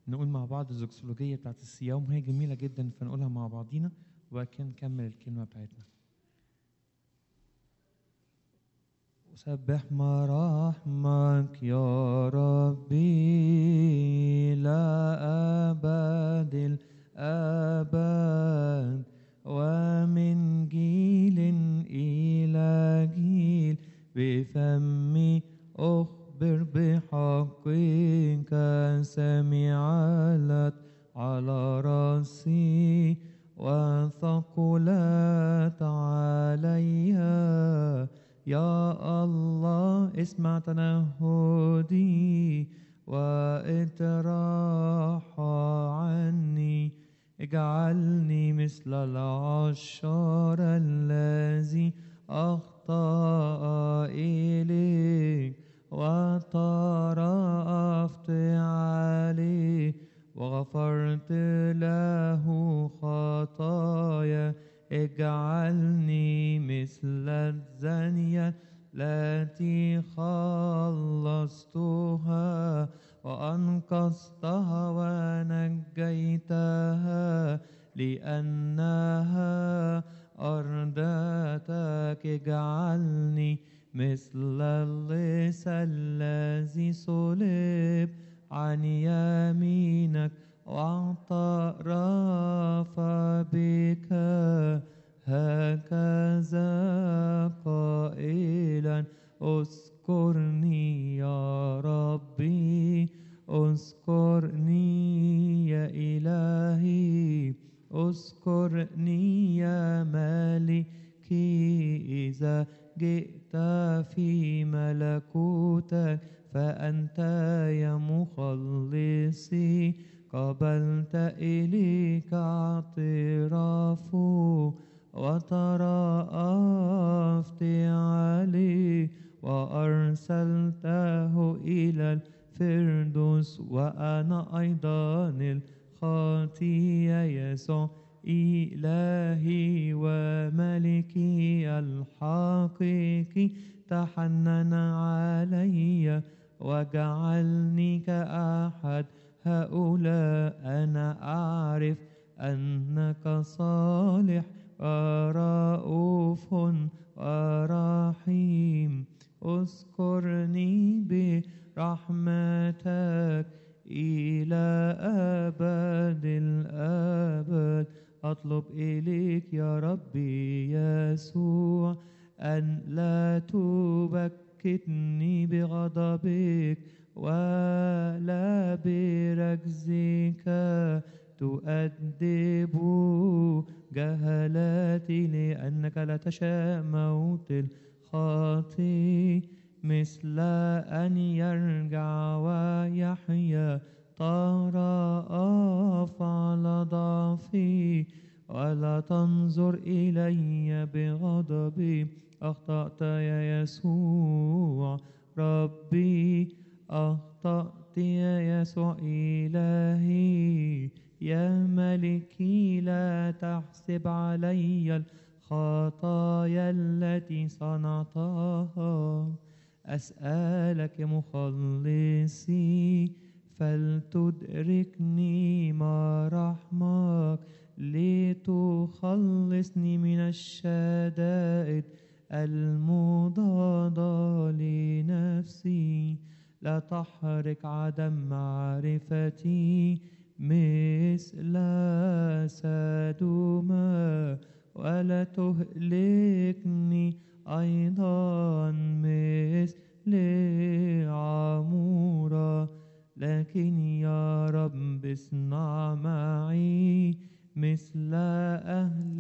نقول مع بعض الزوكسولوجية بتاعت الصيام وهي جميلة جدا فنقولها مع بعضينا وبعد كده نكمل الكلمة بتاعتنا وسبح مراحمك يا ربي لا أبد الأبد ومن جيل إلى جيل بفمي أخبر بحقك سمعت على رأسي وثقلت عليها يا الله اسمع تنهدي واتراح عني اجعلني مثل العشار الذي أخطأ إليك وطرفت عليه وغفرت له خطايا اجعلني مثل الزانية التي خلصتها وأنقذتها ونجيتها لأنها أردتك اجعلني مثل اللص الذي صلب عن يمينك واعترف بك هكذا قائلا اذكرني يا ربي اذكرني يا إلهي اذكرني يا مالكي إذا جئت في ملكوتك فأنت يا مخلصي قبلت إليك اعتراف وترأفت عليه وأرسلته إلى الفردوس وأنا أيضا الخطية يسوع إلهي وملكي الحقيقي تحنن علي وجعلني كأحد هؤلاء أنا أعرف أنك صالح ورؤوف ورحيم اذكرني برحمتك إلى أبد الأبد أطلب إليك يا ربي يسوع أن لا تبكتني بغضبك ولا برجزك تؤدب جهلاتي لأنك لا تشاء موت الخاطي مثل أن يرجع ويحيا ترأف على ضعفي ولا تنظر إلي بغضبي أخطأت يا يسوع ربي أخطأت يا يسوع إلهي يا ملكي لا تحسب علي الخطايا التي صنعتها أسألك يا مخلصي فلتدركني مراحمك لتخلصني من الشدائد المضادة لنفسي لا تحرك عدم معرفتي مثل سدوما ولا تهلكني أيضا مثل عمورة لكن يا رب اصنع معي مثل أهل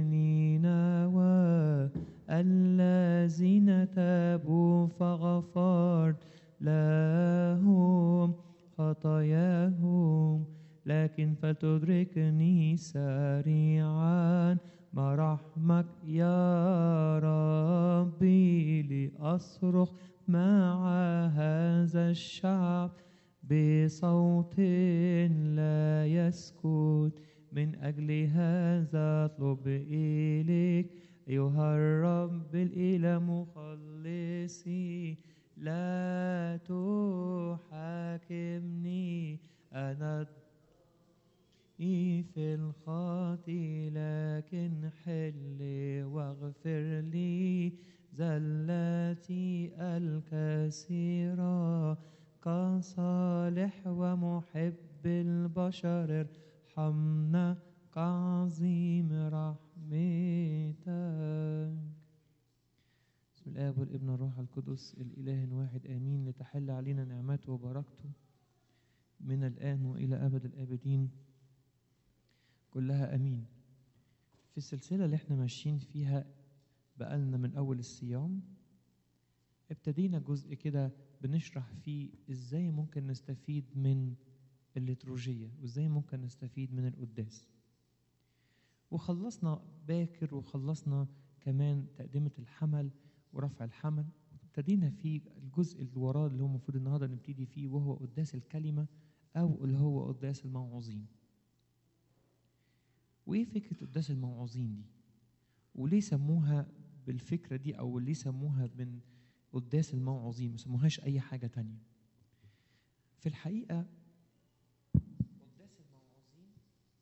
نينوى الذين تابوا فغفرت لهم خطاياهم لكن فلتدركني سريعا مراحمك يا ربي لأصرخ مع هذا الشعب بصوت لا يسكت من أجل هذا أطلب إليك أيها الرب الإله مخلصي لا تحاكمني أنا إي في الخاطي لكن حلي واغفر لي زلاتي الكثيرة كصالح ومحب البشر ارحمنا كعظيم رحمتك بسم الآب والابن والروح القدس الإله الواحد آمين لتحل علينا نعمته وبركته من الآن وإلى أبد الآبدين كلها أمين في السلسلة اللي احنا ماشيين فيها بقالنا من أول الصيام ابتدينا جزء كده بنشرح فيه ازاي ممكن نستفيد من الليتروجية وازاي ممكن نستفيد من القداس وخلصنا باكر وخلصنا كمان تقدمة الحمل ورفع الحمل ابتدينا في الجزء اللي وراه اللي هو المفروض النهارده نبتدي فيه وهو قداس الكلمة أو اللي هو قداس الموعظين وإيه فكرة قداس الموعظين دي؟ وليه سموها بالفكرة دي أو ليه سموها من قداس الموعظين ما سموهاش أي حاجة تانية في الحقيقة قداس الموعظين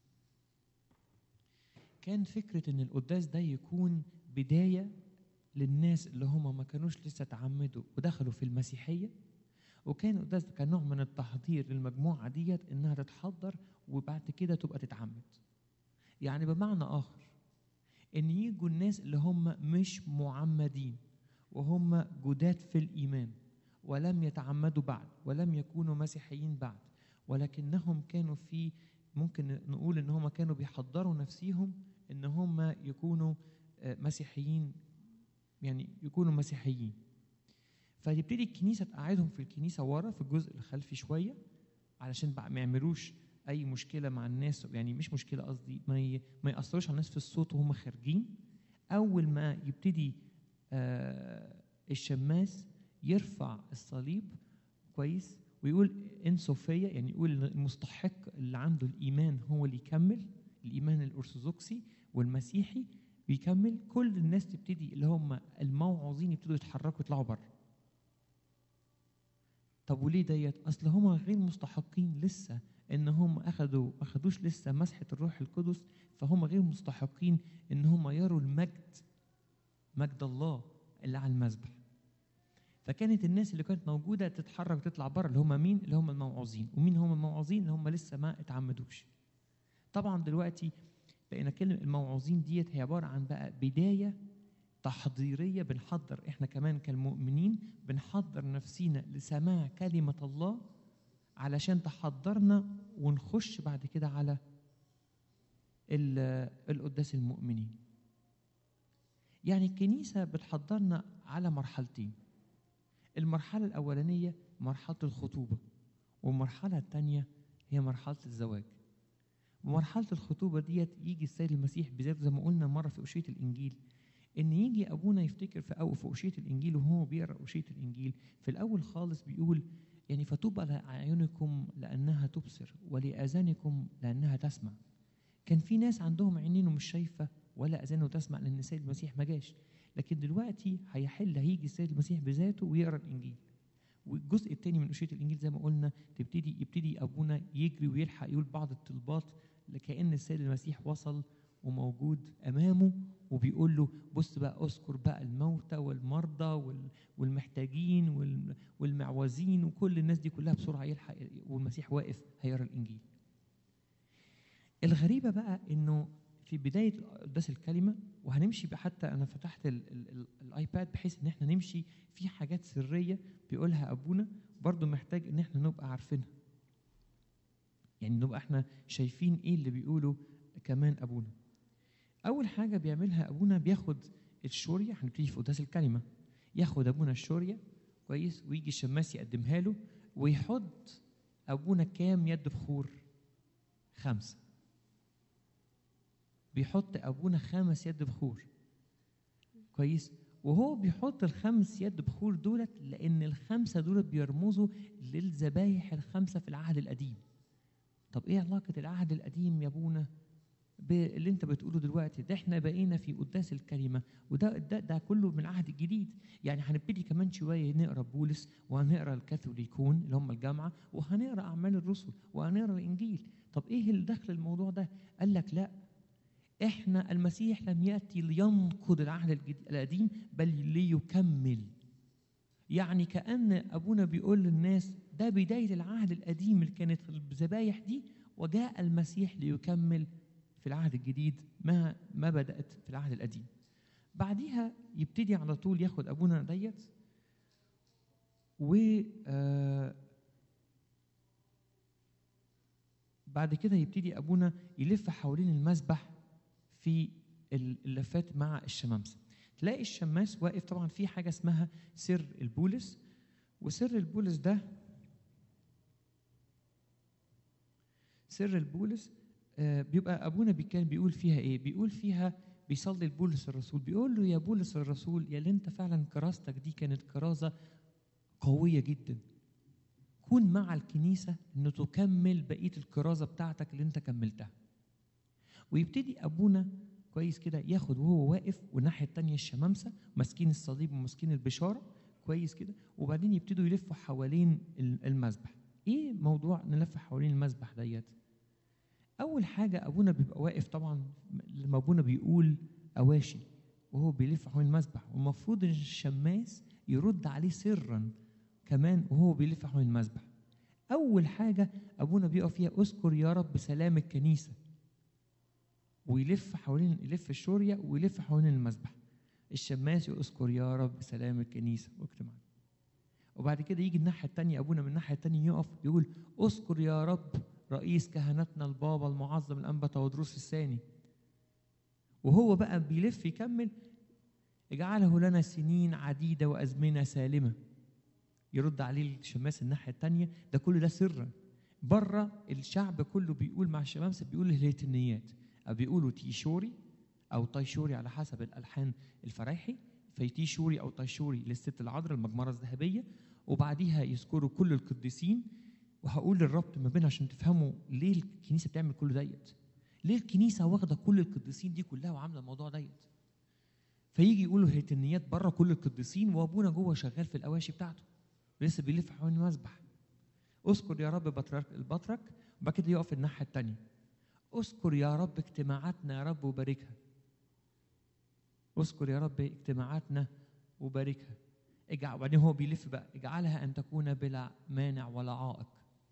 كان فكرة إن القداس ده يكون بداية للناس اللي هم ما كانوش لسه تعمدوا ودخلوا في المسيحية وكان القداس ده كان نوع من التحضير للمجموعة ديت إنها تتحضر وبعد كده تبقى تتعمد يعني بمعنى آخر إن يجوا الناس اللي هم مش معمدين وهم جداد في الإيمان ولم يتعمدوا بعد ولم يكونوا مسيحيين بعد ولكنهم كانوا في ممكن نقول إن هم كانوا بيحضروا نفسيهم إن هم يكونوا آه، مسيحيين يعني يكونوا مسيحيين فتبتدي الكنيسة تقعدهم في الكنيسة ورا في الجزء الخلفي شوية علشان بقى ما يعملوش أي مشكلة مع الناس يعني مش مشكلة قصدي ما ي... ما يأثروش على الناس في الصوت وهم خارجين أول ما يبتدي آه الشماس يرفع الصليب كويس ويقول إن صوفية يعني يقول إن المستحق اللي عنده الإيمان هو اللي يكمل الإيمان الأرثوذكسي والمسيحي بيكمل كل الناس تبتدي اللي هم الموعظين يبتدوا يتحركوا يطلعوا بره طب وليه ديت اصل هم غير مستحقين لسه ان هم اخذوا ما اخذوش لسه مسحه الروح القدس فهم غير مستحقين ان هم يروا المجد مجد الله اللي على المذبح فكانت الناس اللي كانت موجوده تتحرك وتطلع بره اللي هم مين اللي هم الموعظين ومين هم الموعظين اللي هم لسه ما اتعمدوش طبعا دلوقتي بقينا كلمه الموعظين ديت هي عباره عن بقى بدايه تحضيريه بنحضر احنا كمان كالمؤمنين بنحضر نفسينا لسماع كلمه الله علشان تحضرنا ونخش بعد كده على ال- القداس المؤمنين يعني الكنيسة بتحضرنا على مرحلتين المرحلة الأولانية مرحلة الخطوبة والمرحلة الثانية هي مرحلة الزواج ومرحلة الخطوبة ديت يجي السيد المسيح بذاته زي ما قلنا مرة في أشية الإنجيل إن يجي أبونا يفتكر في أول في أشية الإنجيل وهو بيقرأ أشية الإنجيل في الأول خالص بيقول يعني فطوبى لأعينكم لأنها تبصر ولآذانكم لأنها تسمع كان في ناس عندهم عينين ومش شايفة ولا أذان وتسمع لأن السيد المسيح ما جاش لكن دلوقتي هيحل هيجي السيد المسيح بذاته ويقرأ الإنجيل والجزء الثاني من أشية الإنجيل زي ما قلنا تبتدي يبتدي أبونا يجري ويلحق يقول بعض الطلبات كأن السيد المسيح وصل وموجود أمامه وبيقول له بص بقى اذكر بقى الموتى والمرضى وال- والمحتاجين وال- والمعوزين وكل الناس دي كلها بسرعة يلحق والمسيح واقف هيقرا الإنجيل الغريبة بقى إنه في بداية قداس الكلمة وهنمشي بقى حتى أنا فتحت ال ال ال الآيباد بحيث إن إحنا نمشي في حاجات سرية بيقولها أبونا برضو محتاج إن إحنا نبقى عارفينها يعني نبقى إحنا شايفين إيه اللي بيقوله كمان أبونا أول حاجة بيعملها أبونا بياخد الشورية هنبتدي في قداس الكلمة ياخد أبونا الشورية كويس ويجي الشماس يقدمها له ويحط أبونا كام يد بخور خمسة بيحط أبونا خمس يد بخور كويس وهو بيحط الخمس يد بخور دولت لأن الخمسة دولت بيرمزوا للذبايح الخمسة في العهد القديم طب إيه علاقة العهد القديم يا أبونا باللي انت بتقوله دلوقتي ده احنا بقينا في قداس الكلمه وده ده, ده كله من العهد الجديد يعني هنبتدي كمان شويه نقرا بولس وهنقرا الكاثوليكون اللي هم الجامعه وهنقرا اعمال الرسل وهنقرا الانجيل طب ايه اللي دخل الموضوع ده قال لك لا احنا المسيح لم ياتي لينقض العهد الجديد القديم بل ليكمل يعني كان ابونا بيقول للناس ده بدايه العهد القديم اللي كانت الذبايح دي وجاء المسيح ليكمل في العهد الجديد ما ما بدات في العهد القديم بعديها يبتدي على طول ياخد ابونا ديت و آه بعد كده يبتدي ابونا يلف حوالين المسبح في اللفات مع الشمامسه تلاقي الشماس واقف طبعا في حاجه اسمها سر البولس وسر البولس ده سر البولس آه بيبقى ابونا كان بيقول فيها ايه بيقول فيها بيصلي لبولس الرسول بيقول له يا بولس الرسول يا اللي انت فعلا كراستك دي كانت كرازه قويه جدا كون مع الكنيسه انه تكمل بقيه الكرازه بتاعتك اللي انت كملتها ويبتدي ابونا كويس كده ياخد وهو واقف والناحيه الثانيه الشمامسه ماسكين الصليب وماسكين البشاره كويس كده وبعدين يبتدوا يلفوا حوالين المذبح ايه موضوع نلف حوالين المذبح ديت اول حاجه ابونا بيبقى واقف طبعا لما ابونا بيقول اواشي وهو بيلف حوالين المذبح والمفروض ان الشماس يرد عليه سرا كمان وهو بيلف حوالين المذبح اول حاجه ابونا بيقف فيها اذكر يا رب سلام الكنيسه ويلف حوالين يلف الشوريه ويلف حوالين المذبح الشماس يذكر يا رب سلام الكنيسه واجتماع وبعد كده يجي الناحيه الثانيه ابونا من الناحيه الثانيه يقف يقول اذكر يا رب رئيس كهنتنا البابا المعظم الانبا تودروس الثاني وهو بقى بيلف يكمل اجعله لنا سنين عديده وازمنه سالمه يرد عليه الشماس الناحيه الثانيه ده كل ده سرا بره الشعب كله بيقول مع الشمامسه بيقول الهيتنيات أو بيقولوا تيشوري او طيشوري على حسب الالحان الفرايحي فيتيشوري او طيشوري للست العذراء المجمره الذهبيه وبعديها يذكروا كل القديسين وهقول الربط ما بين عشان تفهموا ليه الكنيسه بتعمل كل ديت ليه الكنيسه واخده كل القديسين دي كلها وعامله الموضوع ديت فيجي يقولوا هيتنيات بره كل القديسين وابونا جوه شغال في الاواشي بتاعته لسه بيلف حوالين المذبح اذكر يا رب بطرك البطرك وبعد كده يقف الناحيه الثانيه اذكر يا رب اجتماعاتنا يا رب وباركها اذكر يا رب اجتماعاتنا وباركها اجعل وبعدين هو بيلف بقى اجعلها ان تكون بلا مانع ولا عائق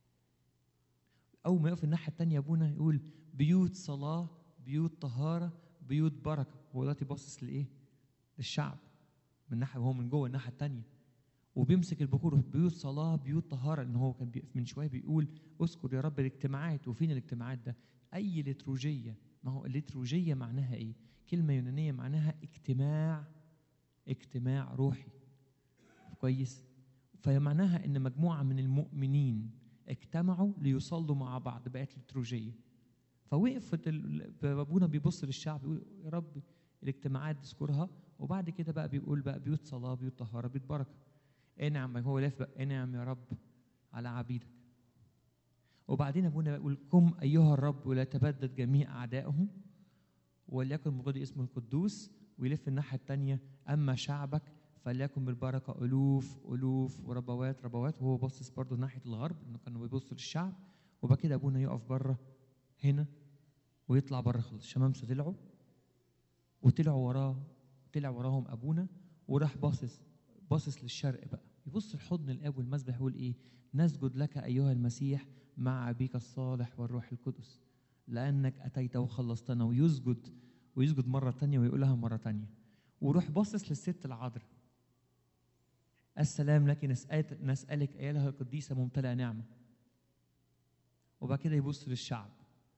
اول ما يقف الناحيه الثانيه ابونا يقول بيوت صلاه بيوت طهاره بيوت بركه هو دلوقتي باصص لايه للشعب من ناحيه وهو من جوه الناحيه الثانيه وبيمسك البخور بيوت صلاه بيوت طهاره ان هو كان من شويه بيقول اذكر يا رب الاجتماعات وفين الاجتماعات ده اي لتروجيه ما هو الليتروجيه معناها ايه كلمه يونانيه معناها اجتماع اجتماع روحي كويس فمعناها ان مجموعه من المؤمنين اجتمعوا ليصلوا مع بعض بقت لتروجيه فوقف ابونا بيبص للشعب يقول يا رب الاجتماعات اذكرها وبعد كده بقى بيقول بقى بيوت صلاه بيوت طهاره بيوت بركه انعم هو لاف بقى انعم يا رب على عبيدك وبعدين ابونا يقول قم ايها الرب ولا تبدد جميع اعدائهم وليكن مجد اسمه القدوس ويلف الناحيه الثانيه اما شعبك فليكن بالبركه الوف الوف وربوات ربوات وهو باصص برضه ناحيه الغرب انه كانوا بيبصوا للشعب وبعد كده ابونا يقف بره هنا ويطلع بره خالص الشمامسه طلعوا وطلعوا وراه طلع وراهم ابونا وراح باصص باصص للشرق بقى يبص الحضن الاب والمسبح يقول ايه نسجد لك ايها المسيح مع ابيك الصالح والروح القدس لانك اتيت وخلصتنا ويسجد ويسجد مره تانية ويقولها مره تانية وروح باصص للست العذراء السلام لك نسألك, نسألك أيها القديسة ممتلئة نعمة وبعد كده يبص للشعب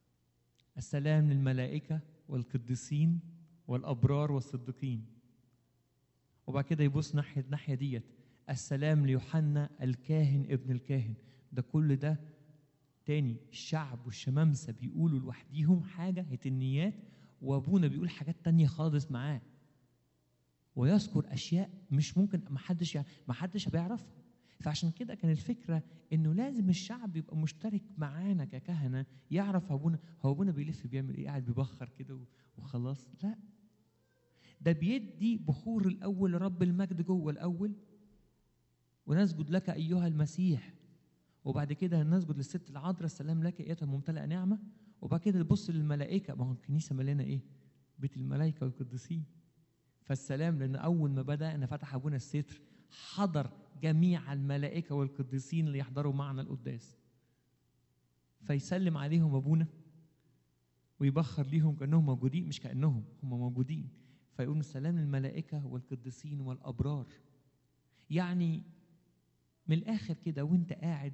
السلام للملائكة والقديسين والأبرار والصديقين وبعد كده يبص ناحية الناحية ديت السلام ليوحنا الكاهن ابن الكاهن ده كل ده تاني الشعب والشمامسة بيقولوا لوحديهم حاجة هتنيات وابونا بيقول حاجات تانية خالص معاه ويذكر اشياء مش ممكن ما حدش يعني ما حدش بيعرفها فعشان كده كان الفكره انه لازم الشعب يبقى مشترك معانا ككهنه يعرف ابونا هو ابونا بيلف بيعمل ايه قاعد بيبخر كده وخلاص لا ده بيدي بخور الاول لرب المجد جوه الاول ونسجد لك ايها المسيح وبعد كده نسجد للست العذراء السلام لك ايتها الممتلئه نعمه وبعد كده نبص للملائكه ما هو الكنيسه مليانه ايه؟ بيت الملائكه والقديسين فالسلام لان اول ما بدانا فتح ابونا الستر حضر جميع الملائكه والقديسين اللي يحضروا معنا القداس فيسلم عليهم ابونا ويبخر ليهم كانهم موجودين مش كانهم هم موجودين فيقول السلام للملائكه والقديسين والابرار يعني من الاخر كده وانت قاعد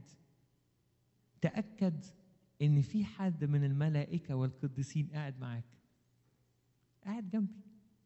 تاكد ان في حد من الملائكه والقديسين قاعد معاك قاعد جنبي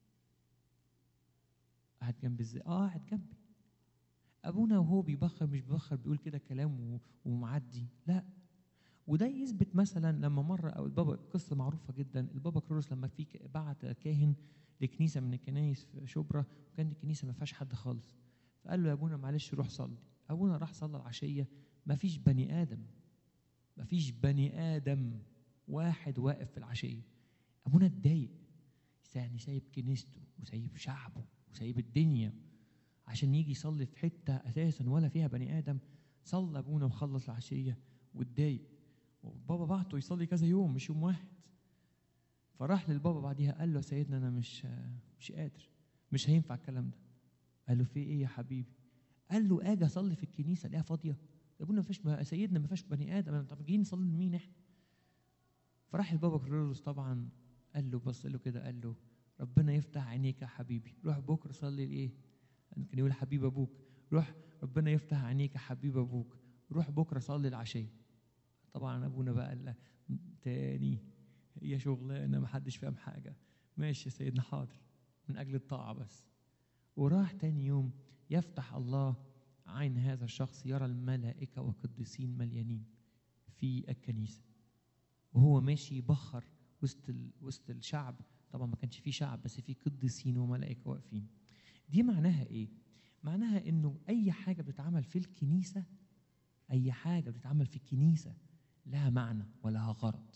قاعد جنبي ازاي اه قاعد جنبي ابونا وهو بيبخر مش بيبخر بيقول كده كلام ومعدي لا وده يثبت مثلا لما مره او البابا قصه معروفه جدا البابا كرولوس لما في بعت كاهن لكنيسه من الكنايس في شبرا وكان الكنيسه ما فيهاش حد خالص فقال له يا ابونا معلش روح صلي ابونا راح صلى العشيه ما فيش بني ادم ما فيش بني ادم واحد واقف في العشيه ابونا اتضايق يعني سايب كنيسته وسايب شعبه وسايب الدنيا عشان يجي يصلي في حته اساسا ولا فيها بني ادم صلى ابونا وخلص العشيه واتضايق وبابا بعته يصلي كذا يوم مش يوم واحد فراح للبابا بعديها قال له يا سيدنا انا مش مش قادر مش هينفع الكلام ده قال له في ايه يا حبيبي قال له اجي اصلي في الكنيسه الاقيها فاضيه يا ابونا مفيش سيدنا ما فيش بني ادم طب جايين نصلي لمين احنا فراح البابا كرولوس طبعا قال له بص له كده قال له ربنا يفتح عينيك يا حبيبي روح بكره صلي لايه كان يقول حبيب ابوك روح ربنا يفتح عينيك يا حبيب ابوك روح بكره صلي العشيه طبعا ابونا بقى قال تاني هي شغلانه ما حدش فاهم حاجه ماشي يا سيدنا حاضر من اجل الطاعه بس وراح تاني يوم يفتح الله عين هذا الشخص يرى الملائكه والقديسين مليانين في الكنيسه وهو ماشي يبخر وسط وسط الشعب طبعا ما كانش فيه شعب بس فيه قديسين وملائكه واقفين دي معناها ايه معناها انه اي حاجه بتتعمل في الكنيسه اي حاجه بتتعمل في الكنيسه لها معنى ولها غرض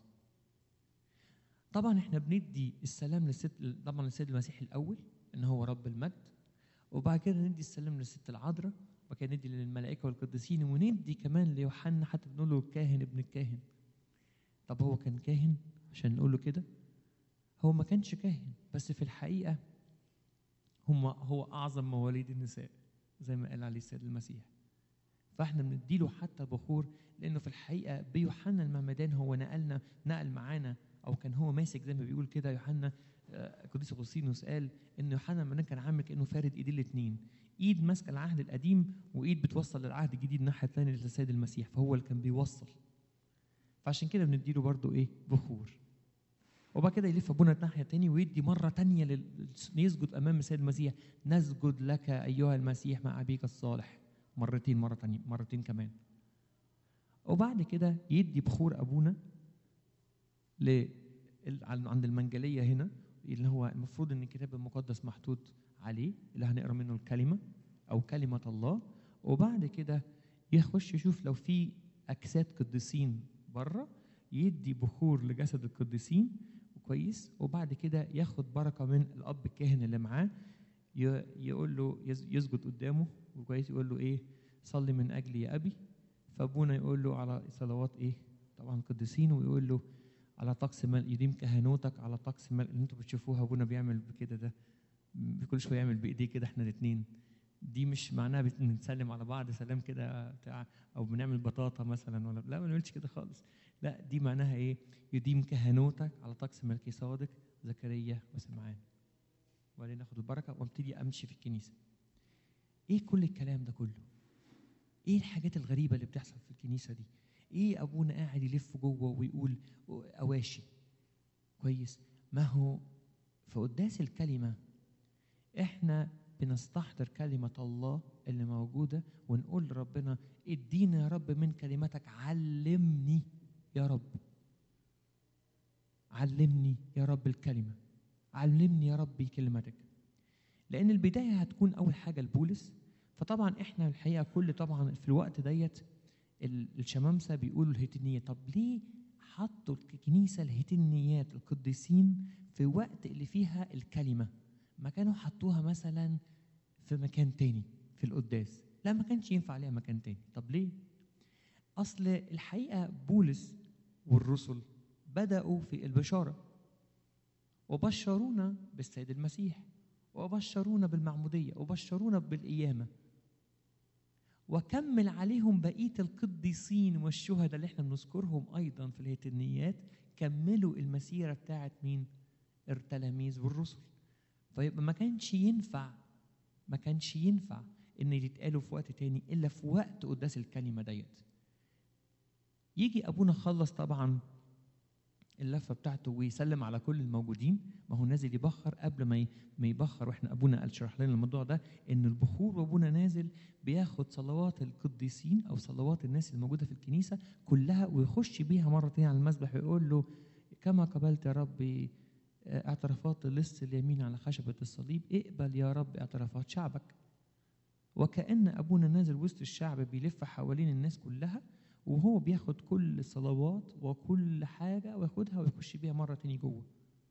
طبعا احنا بندي السلام للست طبعا للسيد المسيح الاول ان هو رب المجد وبعد كده ندي السلام للست العذراء وبعد كده ندي للملائكه والقديسين وندي كمان ليوحنا حتى بنقول له الكاهن ابن الكاهن طب هو كان كاهن عشان نقول له كده هو ما كانش كاهن بس في الحقيقه هم هو اعظم مواليد النساء زي ما قال عليه السيد المسيح فاحنا بنديله حتى بخور لانه في الحقيقه بيوحنا المعمدان هو نقلنا نقل معانا او كان هو ماسك زي ما بيقول كده يوحنا قديس اغسطينوس قال ان يوحنا المعمدان كان عامل كانه فارد ايديه الاثنين ايد ماسكه العهد القديم وايد بتوصل للعهد الجديد الناحيه الثانيه للسيد المسيح فهو اللي كان بيوصل فعشان كده بنديله برضه ايه بخور وبعد كده يلف ابونا الناحيه تاني ويدي مره تانية لل... يسجد امام السيد المسيح نسجد لك ايها المسيح مع ابيك الصالح مرتين مره تانية مرتين كمان وبعد كده يدي بخور ابونا ل عند المنجليه هنا اللي هو المفروض ان الكتاب المقدس محطوط عليه اللي هنقرا منه الكلمه او كلمه الله وبعد كده يخش يشوف لو في اجساد قديسين بره يدي بخور لجسد القديسين كويس وبعد كده ياخد بركه من الاب الكاهن اللي معاه يقول له يسجد قدامه وكويس يقول له ايه صلي من اجلي يا ابي فابونا يقول له على صلوات ايه طبعا قديسين ويقول له على طقس مال يديم كهنوتك على طقس مال اللي انتوا بتشوفوها ابونا بيعمل بكده ده كل شويه يعمل بايديه كده احنا الاثنين دي مش معناها بنسلم على بعض سلام كده بتاع او بنعمل بطاطا مثلا ولا لا ما بنعملش كده خالص لا دي معناها ايه يديم كهنوتك على طقس ملكي صادق زكريا وسمعان وبعدين ناخد البركه وابتدي امشي في الكنيسه ايه كل الكلام ده كله ايه الحاجات الغريبه اللي بتحصل في الكنيسه دي ايه ابونا قاعد يلف جوه ويقول اواشي كويس ما هو في قداس الكلمه احنا بنستحضر كلمة الله اللي موجودة ونقول لربنا ادينا يا رب من كلمتك علمني يا رب علمني يا رب الكلمة علمني يا رب كلمتك لأن البداية هتكون أول حاجة لبولس فطبعا احنا الحقيقه كل طبعا في الوقت ديت ال- الشمامسه بيقولوا الهيتينيه طب ليه حطوا الكنيسه الهيتينيات القديسين في وقت اللي فيها الكلمه ما كانوا حطوها مثلا في مكان تاني في القداس لا ما كانش ينفع عليها مكان تاني طب ليه اصل الحقيقه بولس والرسل بداوا في البشاره وبشرونا بالسيد المسيح وبشرونا بالمعموديه وبشرونا بالقيامه وكمل عليهم بقيه القديسين والشهداء اللي احنا بنذكرهم ايضا في الهيتنيات كملوا المسيره بتاعت مين التلاميذ والرسل فيبقى ما كانش ينفع ما كانش ينفع ان يتقالوا في وقت تاني الا في وقت قداس الكلمه ديت يجي ابونا خلص طبعا اللفه بتاعته ويسلم على كل الموجودين ما هو نازل يبخر قبل ما ي- ما يبخر واحنا ابونا قال شرح لنا الموضوع ده ان البخور وابونا نازل بياخد صلوات القديسين او صلوات الناس الموجوده في الكنيسه كلها ويخش بيها مره تانية على المسبح ويقول له كما قبلت يا رب اعترافات اللص اليمين على خشبه الصليب اقبل يا رب اعترافات شعبك وكأن أبونا نازل وسط الشعب بيلف حوالين الناس كلها وهو بياخد كل الصلوات وكل حاجة وياخدها ويخش بيها مرة تاني جوه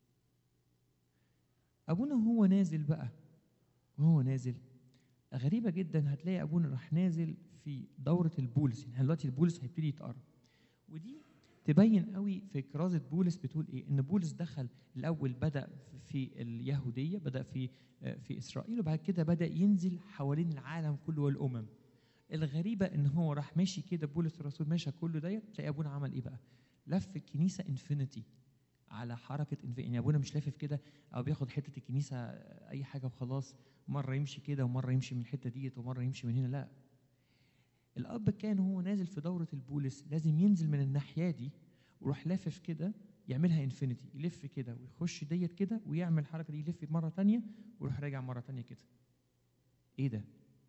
أبونا وهو نازل بقى وهو نازل غريبة جدا هتلاقي أبونا راح نازل في دورة البولس يعني دلوقتي البولس هيبتدي يتقرا ودي تبين قوي في كرازة بولس بتقول ايه ان بولس دخل الاول بدا في اليهوديه بدا في في اسرائيل وبعد كده بدا ينزل حوالين العالم كله والامم الغريبه ان هو راح ماشي كده بولس الرسول ماشي كله ديت تلاقي ابونا عمل ايه بقى لف الكنيسه انفينيتي على حركه infinity. يعني ابونا مش لافف كده او بياخد حته الكنيسه اي حاجه وخلاص مره يمشي كده ومره يمشي من الحته ديت ومره يمشي من هنا لا الاب كان هو نازل في دوره البولس لازم ينزل من الناحيه دي ويروح لافف كده يعملها انفينيتي يلف كده ويخش ديت كده ويعمل الحركه دي يلف مره تانية ويروح راجع مره تانية كده ايه ده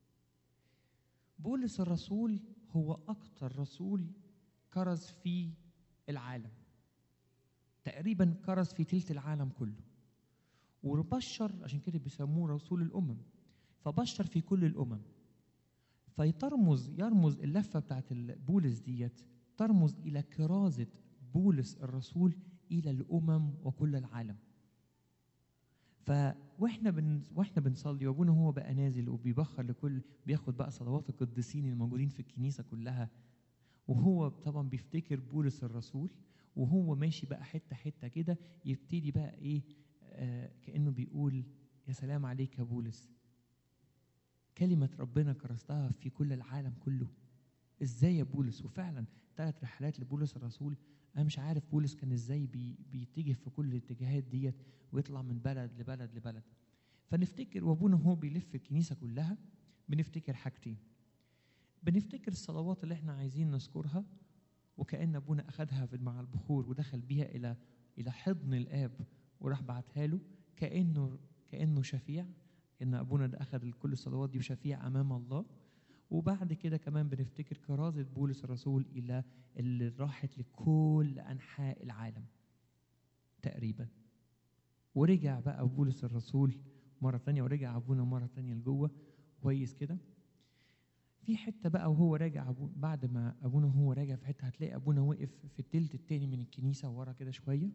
بولس الرسول هو اكتر رسول كرز في العالم تقريبا كرز في تلت العالم كله وبشر عشان كده بيسموه رسول الامم فبشر في كل الامم فيترمز يرمز اللفه بتاعت بولس ديت ترمز الى كرازه بولس الرسول الى الامم وكل العالم ف واحنا بن واحنا بنصلي وابونا هو بقى نازل وبيبخر لكل بياخد بقى صلوات القديسين الموجودين في الكنيسه كلها وهو طبعا بيفتكر بولس الرسول وهو ماشي بقى حته حته كده يبتدي بقى ايه آه كانه بيقول يا سلام عليك يا بولس كلمه ربنا كرستها في كل العالم كله ازاي يا بولس وفعلا ثلاث رحلات لبولس الرسول انا مش عارف بولس كان ازاي بي بيتجه في كل الاتجاهات ديت ويطلع من بلد لبلد لبلد فنفتكر وابونا هو بيلف الكنيسه كلها بنفتكر حاجتين بنفتكر الصلوات اللي احنا عايزين نذكرها وكأن ابونا اخذها مع البخور ودخل بيها الى الى حضن الاب وراح بعتها له كانه كانه شفيع ان ابونا ده اخذ كل الصلوات دي وشفيع امام الله وبعد كده كمان بنفتكر كرازة بولس الرسول إلى اللي راحت لكل أنحاء العالم تقريبا ورجع بقى بولس الرسول مرة تانية ورجع أبونا مرة تانية لجوه كويس كده في حتة بقى وهو راجع أبو بعد ما أبونا وهو راجع في حتة هتلاقي أبونا وقف في التلت التاني من الكنيسة ورا كده شوية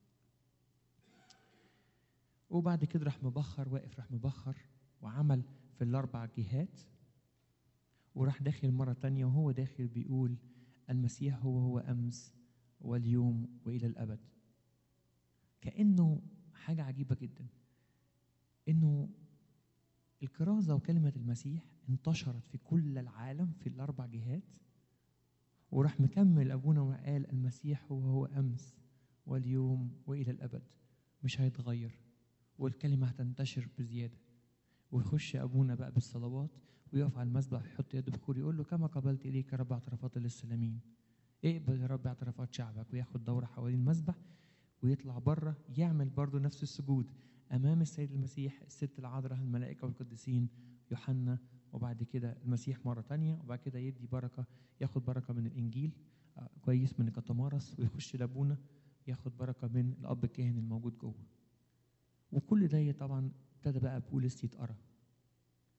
وبعد كده راح مبخر واقف راح مبخر وعمل في الأربع جهات وراح داخل مرة تانية وهو داخل بيقول المسيح هو هو أمس واليوم وإلى الأبد كأنه حاجة عجيبة جدا إنه الكرازة وكلمة المسيح انتشرت في كل العالم في الأربع جهات وراح مكمل أبونا وقال المسيح هو هو أمس واليوم وإلى الأبد مش هيتغير والكلمة هتنتشر بزيادة ويخش أبونا بقى بالصلوات ويقف على المسبح يحط يده بخور يقول له كما قبلت إليك يا رب اعترافات للسلامين اقبل يا رب اعترافات شعبك وياخد دورة حوالين المسبح ويطلع بره يعمل برضه نفس السجود أمام السيد المسيح الست العذراء الملائكة والقديسين يوحنا وبعد كده المسيح مرة تانية وبعد كده يدي بركة ياخد بركة من الإنجيل آه كويس من الكتمارس ويخش لابونا ياخد بركة من الأب الكاهن الموجود جوه وكل ده طبعا ابتدى بقى بولس يتقرا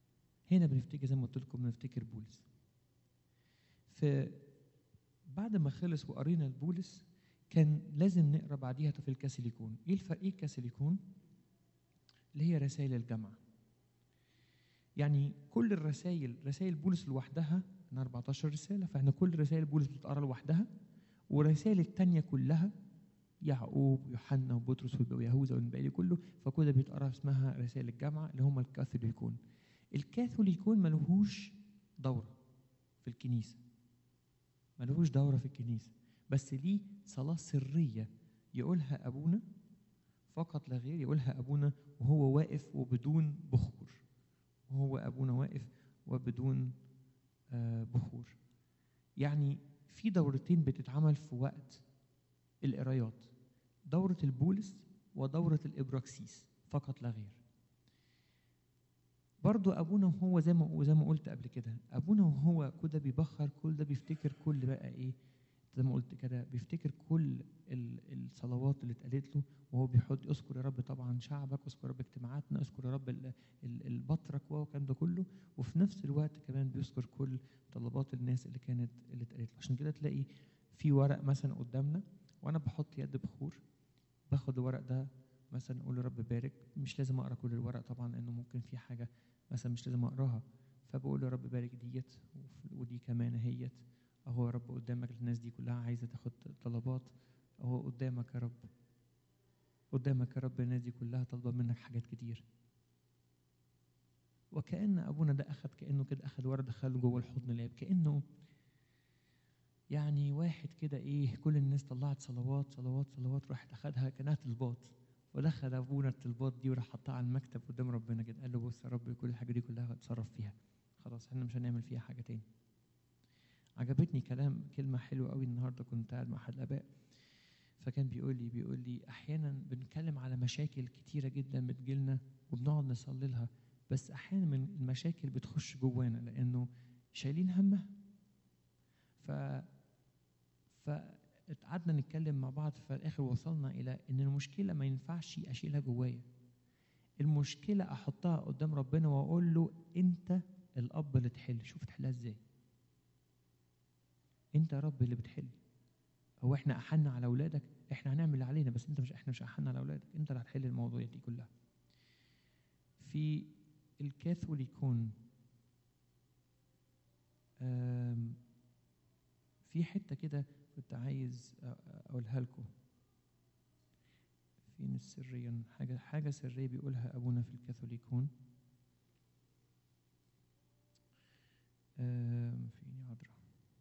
هنا بنفتكر زي ما قلت لكم بنفتكر بولس ف بعد ما خلص وقرينا البولس كان لازم نقرا بعديها في الكاسيليكون ايه الفرق ايه الكاسيليكون اللي هي رسائل الجامعه يعني كل الرسائل رسائل بولس لوحدها من 14 رساله فاحنا كل رسائل بولس بتتقرا لوحدها والرسائل التانية كلها يعقوب ويوحنا وبطرس ويهوذا والباقي كله فكل ده بيتقرا اسمها رسائل الجامعه اللي هم الكاثوليكون الكاثوليكون ملهوش دوره في الكنيسه ملهوش دوره في الكنيسه بس ليه صلاه سريه يقولها ابونا فقط لا غير يقولها ابونا وهو واقف وبدون بخور وهو ابونا واقف وبدون آه بخور يعني في دورتين بتتعمل في وقت القرايات دورة البولس ودورة الإبراكسيس فقط لا غير برضو أبونا وهو زي ما زي ما قلت قبل كده أبونا وهو كده بيبخر كل ده بيفتكر كل بقى إيه زي ما قلت كده بيفتكر كل الصلوات اللي اتقالت له وهو بيحط اذكر يا رب طبعا شعبك اذكر يا رب اجتماعاتنا اذكر يا رب البطرك والكلام ده كله وفي نفس الوقت كمان بيذكر كل طلبات الناس اللي كانت اللي اتقالت له عشان كده تلاقي في ورق مثلا قدامنا وانا بحط يد بخور باخد الورق ده مثلا اقول يا رب بارك مش لازم اقرا كل الورق طبعا لانه ممكن في حاجه مثلا مش لازم اقراها فبقول يا رب بارك ديت ودي كمان اهيت اهو يا رب قدامك الناس دي كلها عايزه تاخد طلبات اهو قدامك يا رب قدامك يا رب الناس دي كلها طالبه منك حاجات كتير وكأن أبونا ده أخد كأنه كده أخد ورد دخله جوه الحضن لعب كأنه يعني واحد كده إيه كل الناس طلعت صلوات صلوات صلوات راحت أخدها كأنها طلبات ودخل أبونا الطلبات دي وراح حطها على المكتب قدام ربنا كده قال له بص يا رب كل الحاجة دي كلها اتصرف فيها خلاص احنا مش هنعمل فيها حاجة تاني عجبتني كلام كلمة حلوة قوي النهاردة كنت قاعد مع أحد الآباء فكان بيقول لي بيقول لي أحيانا بنتكلم على مشاكل كتيرة جدا بتجيلنا وبنقعد نصلي لها بس أحيانا من المشاكل بتخش جوانا لأنه شايلين همها ف فقعدنا نتكلم مع بعض في الآخر وصلنا إلى إن المشكلة ما ينفعش أشيلها جوايا المشكلة أحطها قدام ربنا وأقول له أنت الأب اللي تحل شوف تحلها إزاي انت يا رب اللي بتحل هو احنا احنا على اولادك احنا هنعمل اللي علينا بس انت مش احنا مش احنا على اولادك انت اللي هتحل المواضيع دي كلها في الكاثوليكون في حته كده كنت عايز اقولها لكم فين السريا حاجه حاجه سريه بيقولها ابونا في الكاثوليكون فين يا عذرا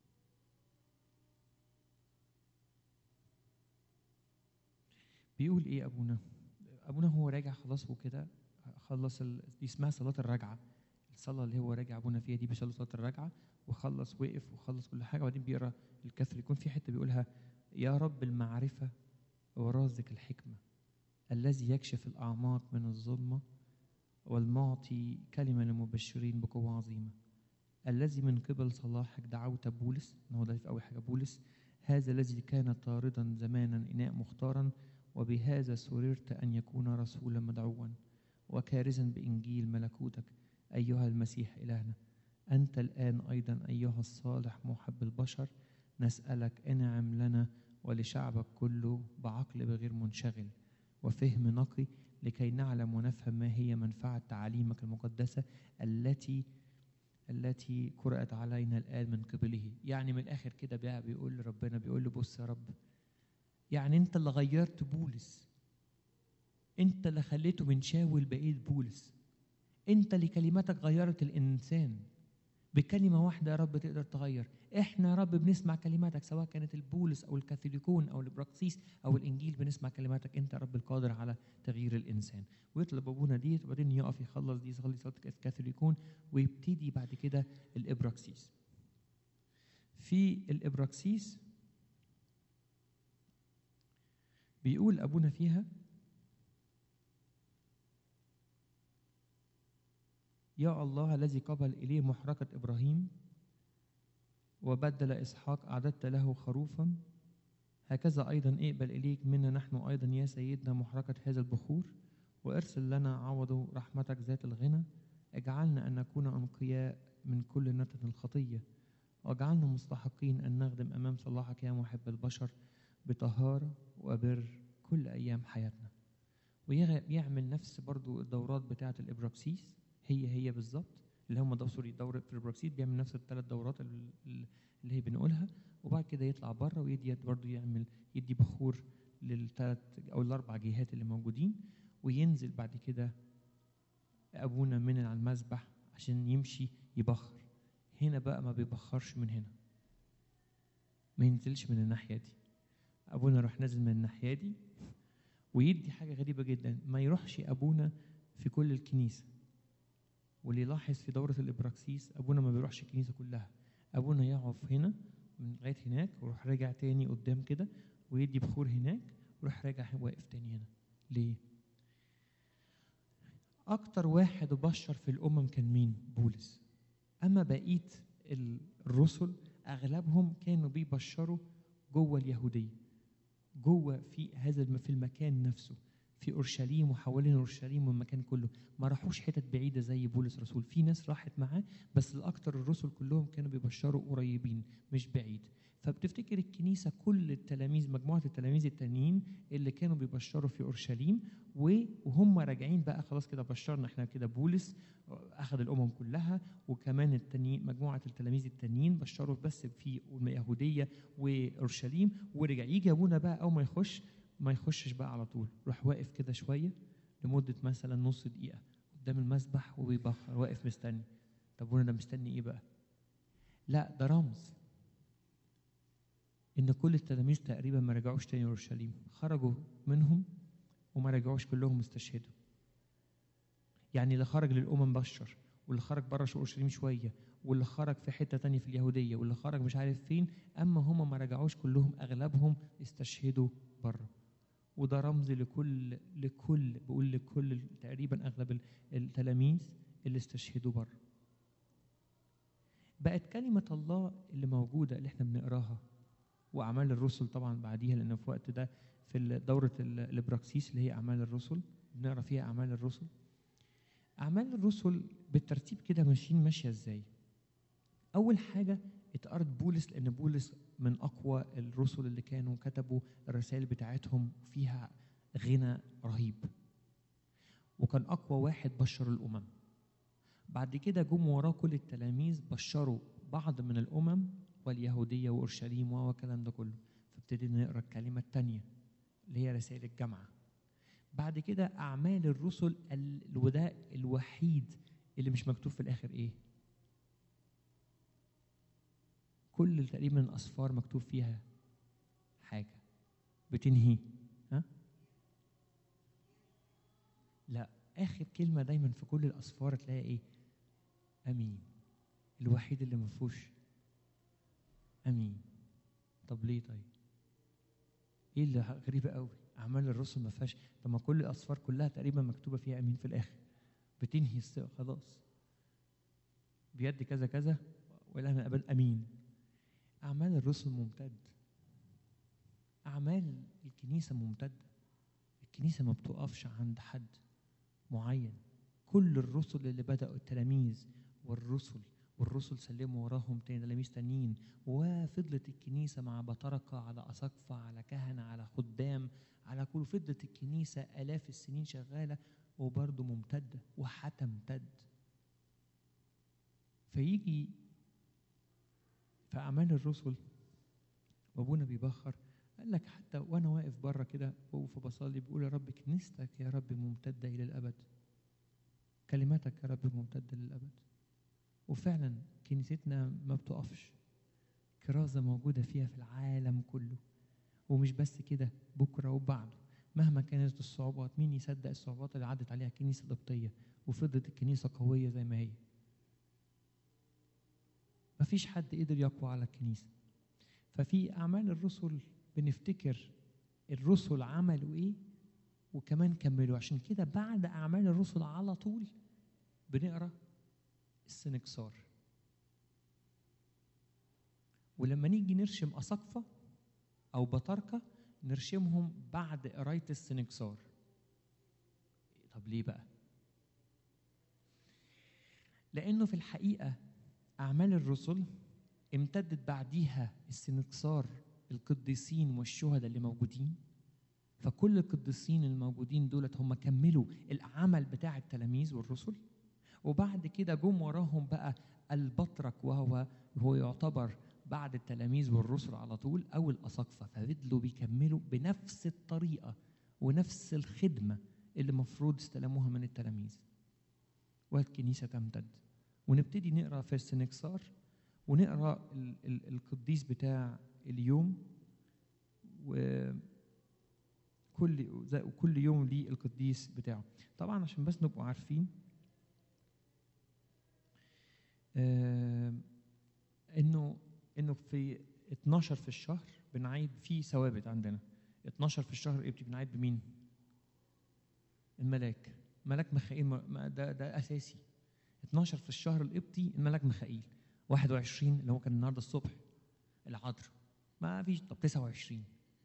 بيقول ايه ابونا ابونا هو راجع خلاص وكده خلص ال... دي اسمها صلاه الرجعه الصلاه اللي هو راجع ابونا فيها دي بيصلي صلاه الرجعه وخلص وقف وخلص كل حاجه وبعدين بيقرا الكاثوليك يكون في حته بيقولها يا رب المعرفه ورازق الحكمه الذي يكشف الاعماق من الظلمه والمعطي كلمه للمبشرين بقوه عظيمه الذي من قبل صلاحك دعوت بولس هو ده في اول حاجه بولس هذا الذي كان طاردا زمانا اناء مختارا وبهذا سررت أن يكون رسولا مدعوا وكارزا بإنجيل ملكوتك أيها المسيح إلهنا أنت الآن أيضا أيها الصالح محب البشر نسألك انعم لنا ولشعبك كله بعقل بغير منشغل وفهم نقي لكي نعلم ونفهم ما هي منفعة تعاليمك المقدسة التي التي قرأت علينا الآن من قبله يعني من الآخر كده بقى بيقول لربنا بيقول له بص يا رب يعني انت اللي غيرت بولس انت اللي خليته من شاول بقيت بولس انت اللي كلماتك غيرت الانسان بكلمة واحدة يا رب تقدر تغير احنا يا رب بنسمع كلماتك سواء كانت البولس او الكاثوليكون او البراكسيس او الانجيل بنسمع كلماتك انت يا رب القادر على تغيير الانسان ويطلب ابونا دي وبعدين يقف يخلص دي يصلي صلاه الكاثوليكون ويبتدي بعد كده الابراكسيس في الابراكسيس بيقول أبونا فيها يا الله الذي قبل إليه محرقة إبراهيم وبدل إسحاق أعددت له خروفا هكذا أيضا اقبل إليك منا نحن أيضا يا سيدنا محرقة هذا البخور وارسل لنا عوض رحمتك ذات الغنى اجعلنا أن نكون أنقياء من كل نتن الخطية واجعلنا مستحقين أن نخدم أمام صلاحك يا محب البشر بطهارة وبر كل أيام حياتنا ويعمل نفس برضو الدورات بتاعة الإبراكسيس هي هي بالظبط اللي هم ده سوري دورة في الإبراكسيس بيعمل نفس الثلاث دورات ال- ال- اللي هي بنقولها وبعد كده يطلع بره ويدي برضو يعمل يدي بخور للثلاث أو الأربع جهات اللي موجودين وينزل بعد كده أبونا من على المذبح عشان يمشي يبخر هنا بقى ما بيبخرش من هنا ما ينزلش من الناحية دي أبونا راح نازل من الناحية دي ويدي حاجة غريبة جدا ما يروحش أبونا في كل الكنيسة واللي يلاحظ في دورة الإبراكسيس أبونا ما بيروحش الكنيسة كلها أبونا يقف هنا من لغاية هناك ويروح راجع تاني قدام كده ويدي بخور هناك ويروح راجع واقف تاني هنا ليه؟ أكتر واحد بشر في الأمم كان مين؟ بولس أما بقية الرسل أغلبهم كانوا بيبشروا جوه اليهودية جوه في هذا الم- في المكان نفسه في اورشليم وحوالين اورشليم والمكان كله ما راحوش حتت بعيده زي بولس رسول في ناس راحت معاه بس الاكثر الرسل كلهم كانوا بيبشروا قريبين مش بعيد فبتفتكر الكنيسه كل التلاميذ مجموعه التلاميذ التانيين اللي كانوا بيبشروا في اورشليم و- وهم راجعين بقى خلاص كده بشرنا احنا كده بولس اخذ الامم كلها وكمان التانيين مجموعه التلاميذ التانيين بشروا بس في اليهوديه واورشليم ورجع يجي ابونا بقى اول ما يخش ما يخشش بقى على طول راح واقف كده شويه لمده مثلا نص دقيقه قدام المسبح وبيبخر واقف مستني طب ابونا ده مستني ايه بقى لا ده رمز ان كل التلاميذ تقريبا ما رجعوش تاني اورشليم خرجوا منهم وما رجعوش كلهم استشهدوا يعني اللي خرج للامم بشر واللي خرج بره اورشليم شويه واللي خرج في حته تانية في اليهوديه واللي خرج مش عارف فين اما هم ما رجعوش كلهم اغلبهم استشهدوا بره وده رمز لكل لكل بقول لكل تقريبا اغلب ال- التلاميذ اللي استشهدوا بره بقت كلمة الله اللي موجودة اللي احنا بنقراها وأعمال الرسل طبعا بعديها لأن في وقت ده في دورة ال- الإبراكسيس اللي هي أعمال الرسل بنقرا فيها أعمال الرسل أعمال الرسل بالترتيب كده ماشيين ماشية إزاي؟ أول حاجة اتقرت بولس لأن بولس من أقوى الرسل اللي كانوا كتبوا الرسائل بتاعتهم فيها غنى رهيب وكان أقوى واحد بشر الأمم بعد كده جم وراه كل التلاميذ بشروا بعض من الأمم واليهودية وأورشليم والكلام ده كله فابتدينا نقرا الكلمة التانية اللي هي رسائل الجامعة بعد كده أعمال الرسل ال- وده الوحيد اللي مش مكتوب في الآخر إيه كل تقريبا الأسفار مكتوب فيها حاجة بتنهي ها لا آخر كلمة دايما في كل الأسفار تلاقي إيه أمين الوحيد اللي ما فيهوش أمين طب ليه طيب ايه اللي غريبة قوي أعمال الرسل ما فيهاش طب ما كل الأسفار كلها تقريبا مكتوبة فيها أمين في الآخر بتنهي الس- خلاص بيد كذا كذا وإلى من أبد أمين أعمال الرسل ممتد أعمال الكنيسة ممتدة الكنيسة ما بتقفش عند حد معين كل الرسل اللي بدأوا التلاميذ والرسل والرسل سلموا وراهم تاني تلاميذ تانيين وفضلت الكنيسة مع بطركة على أساقفة على كهنة على خدام على كل فضلت الكنيسة آلاف السنين شغالة وبرضه ممتدة وهتمتد فيجي في أعمال الرسل وأبونا بيبخر قال لك حتى وأنا واقف بره كده وقف بصلي بقول يا رب كنيستك يا رب ممتدة إلى الأبد كلماتك يا رب ممتدة للأبد وفعلا كنيستنا ما بتقفش كرازة موجودة فيها في العالم كله ومش بس كده بكرة وبعده مهما كانت الصعوبات مين يصدق الصعوبات اللي عدت عليها الكنيسة القبطية وفضلت الكنيسة قوية زي ما هي مفيش حد قدر يقوى على الكنيسة ففي أعمال الرسل بنفتكر الرسل عملوا إيه وكمان كملوا عشان كده بعد أعمال الرسل على طول بنقرأ السنكسار ولما نيجي نرشم أساقفة أو بطاركة نرشمهم بعد قراية السنكسار طب ليه بقى؟ لانه في الحقيقه اعمال الرسل امتدت بعديها السنكسار القديسين والشهداء اللي موجودين فكل القديسين الموجودين دولت هم كملوا العمل بتاع التلاميذ والرسل وبعد كده جم وراهم بقى البطرك وهو هو يعتبر بعد التلاميذ والرسل على طول او الاساقفه ففضلوا بيكملوا بنفس الطريقه ونفس الخدمه اللي المفروض استلموها من التلاميذ والكنيسه تمتد ونبتدي نقرا في السنكسار ونقرا ال- ال- القديس بتاع اليوم وكل وكل يوم ليه القديس بتاعه طبعا عشان بس نبقوا عارفين آه، انه انه في 12 في الشهر بنعيد في ثوابت عندنا 12 في الشهر القبطي بنعيد بمين؟ الملاك ملاك ميخائيل ما- ما- ده ده اساسي 12 في الشهر القبطي الملاك ميخائيل 21 اللي هو كان النهارده الصبح العذراء ما فيش طب 29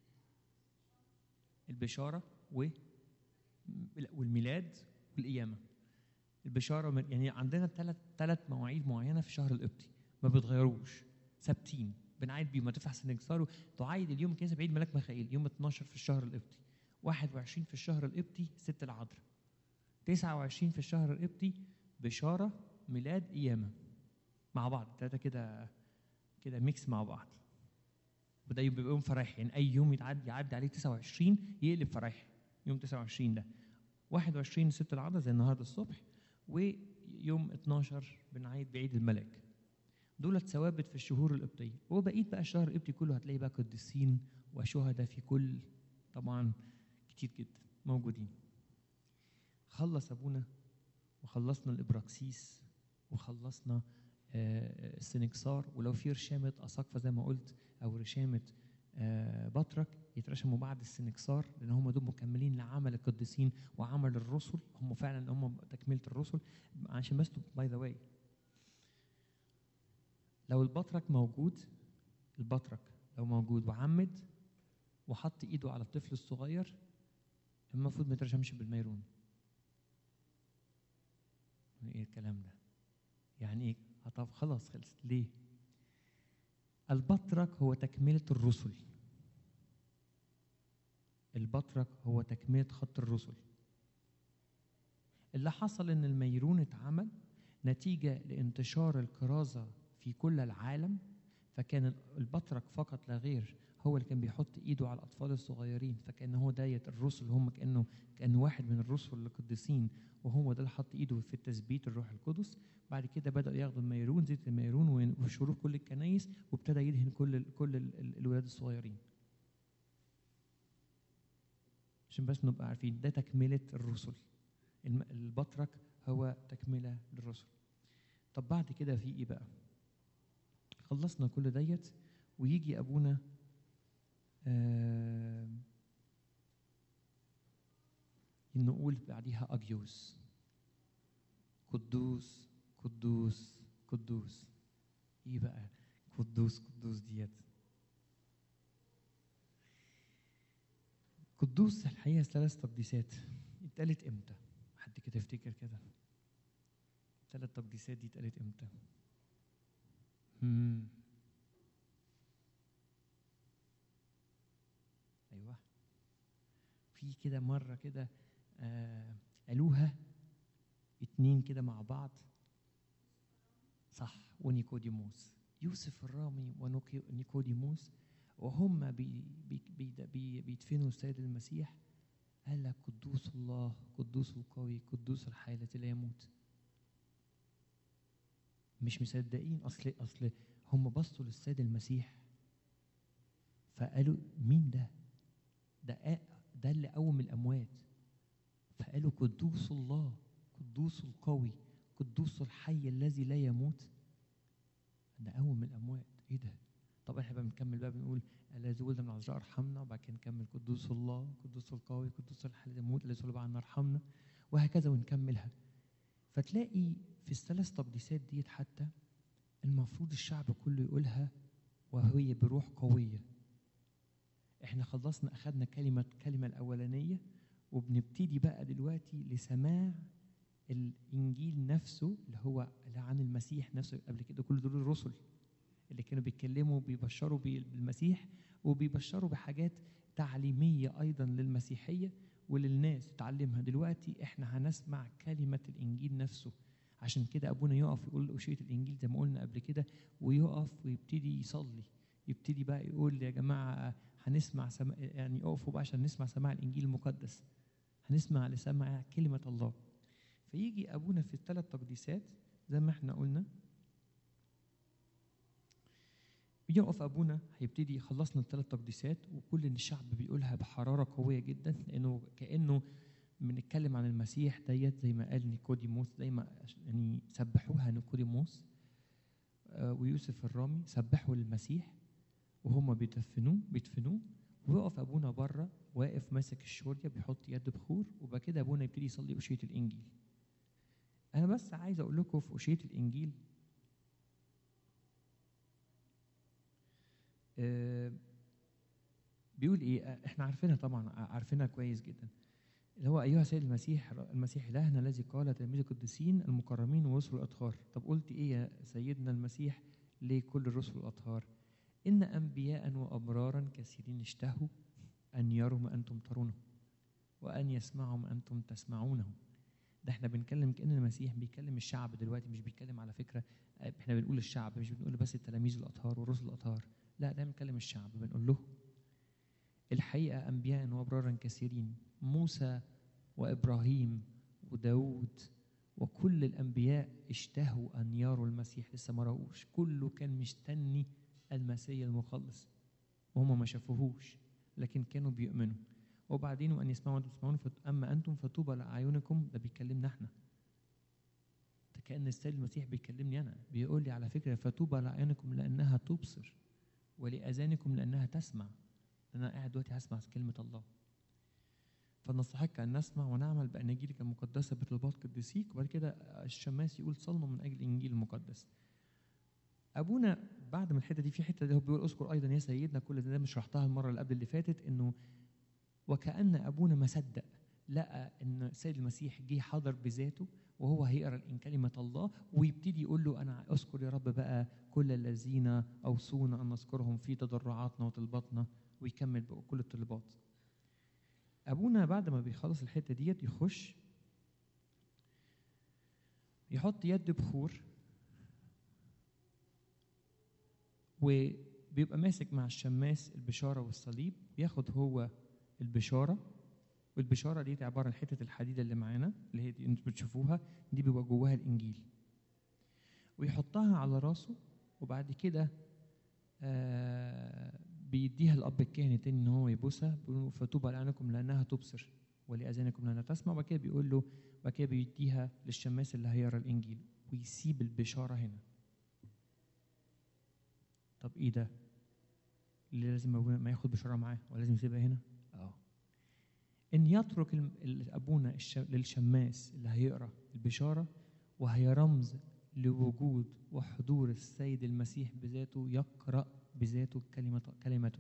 البشاره و والميلاد والقيامه البشاره من- يعني عندنا ثلاث ثلاث مواعيد معينه في الشهر القبطي ما بيتغيروش ثابتين بنعيد بيهم ما تفتح سنكسار تعيد اليوم الكنيسه بعيد ملاك ميخائيل يوم 12 في الشهر القبطي 21 في الشهر القبطي ست العذراء 29 في الشهر القبطي بشاره ميلاد قيامه مع بعض ثلاثه كده كده ميكس مع بعض وده يبقى يوم فرايح يعني اي يوم يتعدي يعدي عليه 29 يقلب فرايح يوم 29 ده 21 ست العذراء زي النهارده الصبح ويوم 12 بنعيد بعيد الملاك دولت ثوابت في الشهور القبطيه وبقيت بقى الشهر القبطي كله هتلاقي بقى قديسين وشهداء في كل طبعا كتير جدا موجودين خلص ابونا وخلصنا الابراكسيس وخلصنا آه، السنكسار ولو في رشامه اساقفه زي ما قلت او رشامه آه، بطرك يترشموا بعد السنكسار لان هم دول مكملين لعمل القديسين وعمل الرسل هم فعلا هم تكمله الرسل عشان بس باي ذا واي لو البطرك موجود البطرك لو موجود وعمد وحط ايده على الطفل الصغير المفروض ما يترشمش بالميرون يعني ايه الكلام ده يعني ايه آه طب خلاص خلص ليه البطرك هو تكملة الرسل البطرك هو تكملة خط الرسل اللي حصل ان الميرون اتعمل نتيجة لانتشار الكرازة في كل العالم فكان البطرك فقط لا غير هو اللي كان بيحط ايده على الاطفال الصغيرين فكان هو دايت الرسل هم كانه كانه واحد من الرسل القديسين وهو ده اللي حط ايده في التثبيت الروح القدس بعد كده بدا ياخدوا الميرون زيت الميرون وشروط كل الكنايس وابتدى يدهن كل ال كل ال ال الولاد الصغيرين عشان بس نبقى عارفين ده تكمله الرسل الم- البطرك هو تكمله للرسل طب بعد كده في ايه بقى خلصنا كل ديت ويجي ابونا آه نقول بعديها اجيوس قدوس قدوس قدوس ايه بقى قدوس قدوس ديت قدوس الحقيقه ثلاث تقديسات اتقالت امتى حد كده يفتكر كده ثلاث تقديسات دي اتقالت امتى مم. ايوه في كده مره كده آه قالوها اتنين كده مع بعض صح ونيكوديموس يوسف الرامي ونيكوديموس وهم بي بي بي بي بيدفنوا السيد المسيح قال لك قدوس الله قدوس القوي قدوس الحي التي لا يموت مش مصدقين اصل اصل هم بصوا للسيد المسيح فقالوا مين ده؟ ده آ- ده اللي قوم الاموات فقالوا قدوس الله قدوس القوي قدوس الحي الذي لا يموت ده قوم الاموات ايه ده؟ طب احنا بقى بنكمل بقى بنقول الذي ولد من العذراء ارحمنا وبعد كده نكمل قدوس الله قدوس القوي قدوس الحي الذي لا يموت الذي صلب عنا ارحمنا وهكذا ونكملها فتلاقي في الثلاث تقديسات ديت حتى المفروض الشعب كله يقولها وهي بروح قويه احنا خلصنا اخذنا كلمه كلمه الاولانيه وبنبتدي بقى دلوقتي لسماع الانجيل نفسه اللي هو اللي عن المسيح نفسه قبل كده كل دول الرسل اللي كانوا بيتكلموا بيبشروا بالمسيح وبيبشروا بحاجات تعليميه ايضا للمسيحيه وللناس تعلمها دلوقتي احنا هنسمع كلمه الانجيل نفسه عشان كده ابونا يقف يقول أشية الانجيل زي ما قلنا قبل كده ويقف ويبتدي يصلي يبتدي بقى يقول يا جماعه هنسمع سماع يعني اقفوا بقى عشان نسمع سماع الانجيل المقدس هنسمع لسماع كلمه الله فيجي ابونا في الثلاث تقديسات زي ما احنا قلنا يقف ابونا هيبتدي يخلصنا الثلاث تقديسات وكل الشعب بيقولها بحراره قويه جدا لانه كانه بنتكلم عن المسيح ديت زي ما قال نيكوديموس زي ما يعني سبحوها نيكوديموس آه ويوسف الرامي سبحوا المسيح وهم بيدفنوه بيدفنوه ويقف ابونا بره واقف ماسك الشوريه بيحط يد بخور وبعد كده ابونا يبتدي يصلي اشيه الانجيل انا بس عايز اقول لكم في اشيه الانجيل آه بيقول ايه احنا عارفينها طبعا عارفينها كويس جدا اللي هو ايها سيد المسيح المسيح الهنا الذي قال تلاميذ القديسين المكرمين والرسل الاطهار طب قلت ايه يا سيدنا المسيح لكل الرسل الاطهار ان انبياء وابرارا كثيرين اشتهوا ان يروا ما انتم ترونه وان يسمعوا ما انتم تسمعونه ده احنا بنتكلم كان المسيح بيكلم الشعب دلوقتي مش بيتكلم على فكره احنا بنقول الشعب مش بنقول بس التلاميذ الاطهار والرسل الاطهار لا ده بنتكلم الشعب بنقول له الحقيقه انبياء وابرارا كثيرين موسى وابراهيم وداود وكل الانبياء اشتهوا ان يروا المسيح لسه ما راوش كله كان مستني المسيح المخلص وهم ما شافوهوش لكن كانوا بيؤمنوا وبعدين وان يسمعوا وانتم تسمعون اما انتم فطوبى لاعينكم ده بيكلمنا احنا ده كان السيد المسيح بيكلمني انا بيقول لي على فكره فطوبى لاعينكم لانها تبصر ولاذانكم لانها تسمع انا قاعد دلوقتي هسمع كلمه الله فنستحق ان نسمع ونعمل باناجيلك المقدسه بطلبات قديسيك وبعد كده الشماس يقول صلوا من اجل الانجيل المقدس ابونا بعد ما الحته دي في حته دي هو بيقول اذكر ايضا يا سيدنا كل ده مش شرحتها المره اللي قبل اللي فاتت انه وكان ابونا ما صدق لقى ان السيد المسيح جه حضر بذاته وهو هيقرا كلمه الله ويبتدي يقول له انا اذكر يا رب بقى كل الذين اوصونا ان نذكرهم في تضرعاتنا وطلباتنا ويكمل بكل الطلبات ابونا بعد ما بيخلص الحته ديت يخش يحط يد بخور وبيبقى ماسك مع الشماس البشاره والصليب ياخد هو البشاره والبشاره دي عباره عن حته الحديده اللي معانا اللي هي دي انتوا بتشوفوها دي بيبقى جواها الانجيل ويحطها على راسه وبعد كده آه بيديها الاب الكاهن تاني ان هو يبوسها بيقول فتوبى لعنكم لانها تبصر ولاذانكم لانها تسمع وبعد كده بيقول له بعد كده بيديها للشماس اللي هيقرا الانجيل ويسيب البشاره هنا طب ايه ده اللي لازم ما ياخد بشاره معاه ولازم يسيبها هنا اه ان يترك ابونا للشماس اللي هيقرا البشاره وهي رمز لوجود وحضور السيد المسيح بذاته يقرا بذاته كلمة كلمته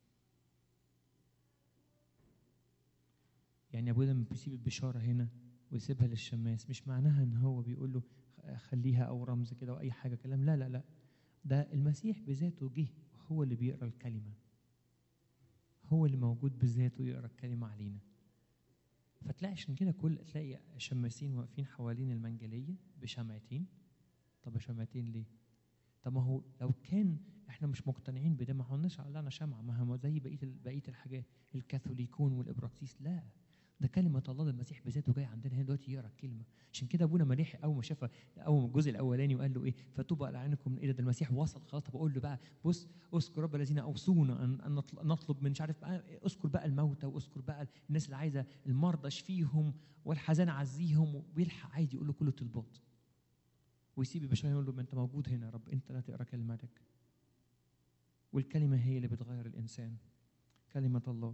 يعني أبونا لما بيسيب البشارة هنا ويسيبها للشماس مش معناها إن هو بيقول له خليها أو رمز كده أو أي حاجة كلام لا لا لا ده المسيح بذاته جه هو اللي بيقرا الكلمة هو اللي موجود بذاته يقرا الكلمة علينا فتلاقي عشان كده كل تلاقي شماسين واقفين حوالين المنجلية بشمعتين طب شمعتين ليه؟ طب ما هو لو كان احنا مش مقتنعين بده ما قلناش علقنا شمعة ما هو زي بقيه بقيه الحاجات الكاثوليكون والابراكسيس لا ده كلمة الله المسيح بذاته جاي عندنا هنا دلوقتي يقرا الكلمة عشان كده ابونا مليح اول ما شاف اول الجزء الاولاني وقال له ايه فتوبى على عينكم من ايه ده المسيح وصل خلاص طب اقول له بقى بص اذكر رب الذين اوصونا ان, أن نطلب من مش عارف بقى اذكر بقى الموتى واذكر بقى الناس اللي عايزه المرضى اشفيهم والحزان عزيهم ويلحق عايز يقول له كل الطلبات ويسيب البشر يقول له ما انت موجود هنا يا رب انت لا تقرا كلماتك والكلمة هي اللي بتغير الإنسان كلمة الله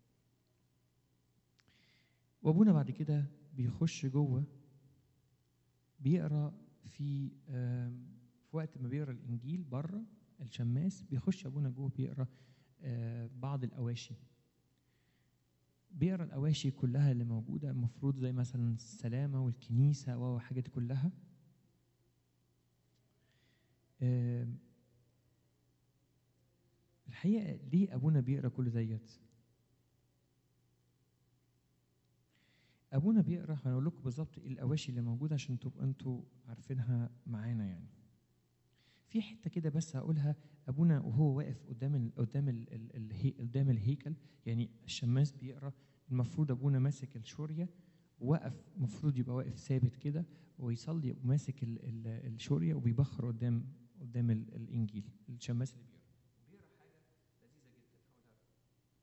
وأبونا بعد كده بيخش جوه بيقرا في في وقت ما بيقرا الإنجيل بره الشماس بيخش أبونا جوه بيقرا بعض الأواشي بيقرا الاواشي كلها اللي موجوده المفروض زي مثلا السلامه والكنيسه والحاجات دي كلها آم، الحقيقه ليه ابونا بيقرا كل ديت ابونا بيقرا هنقول لكم بالظبط إيه الاواشي اللي موجوده عشان تبقوا انتوا عارفينها معانا يعني في حته كده بس هقولها ابونا وهو واقف قدام ال قدام ال ال الهي قدام الهيكل يعني الشماس بيقرا المفروض ابونا ماسك الشوريه وقف المفروض يبقى واقف ثابت كده ويصلي يبقى ماسك ال ال الشوريه وبيبخر قدام قدام ال الانجيل الشماس اللي بيقرا بيقرا حاجه لذيذه جدا هقولها لكم.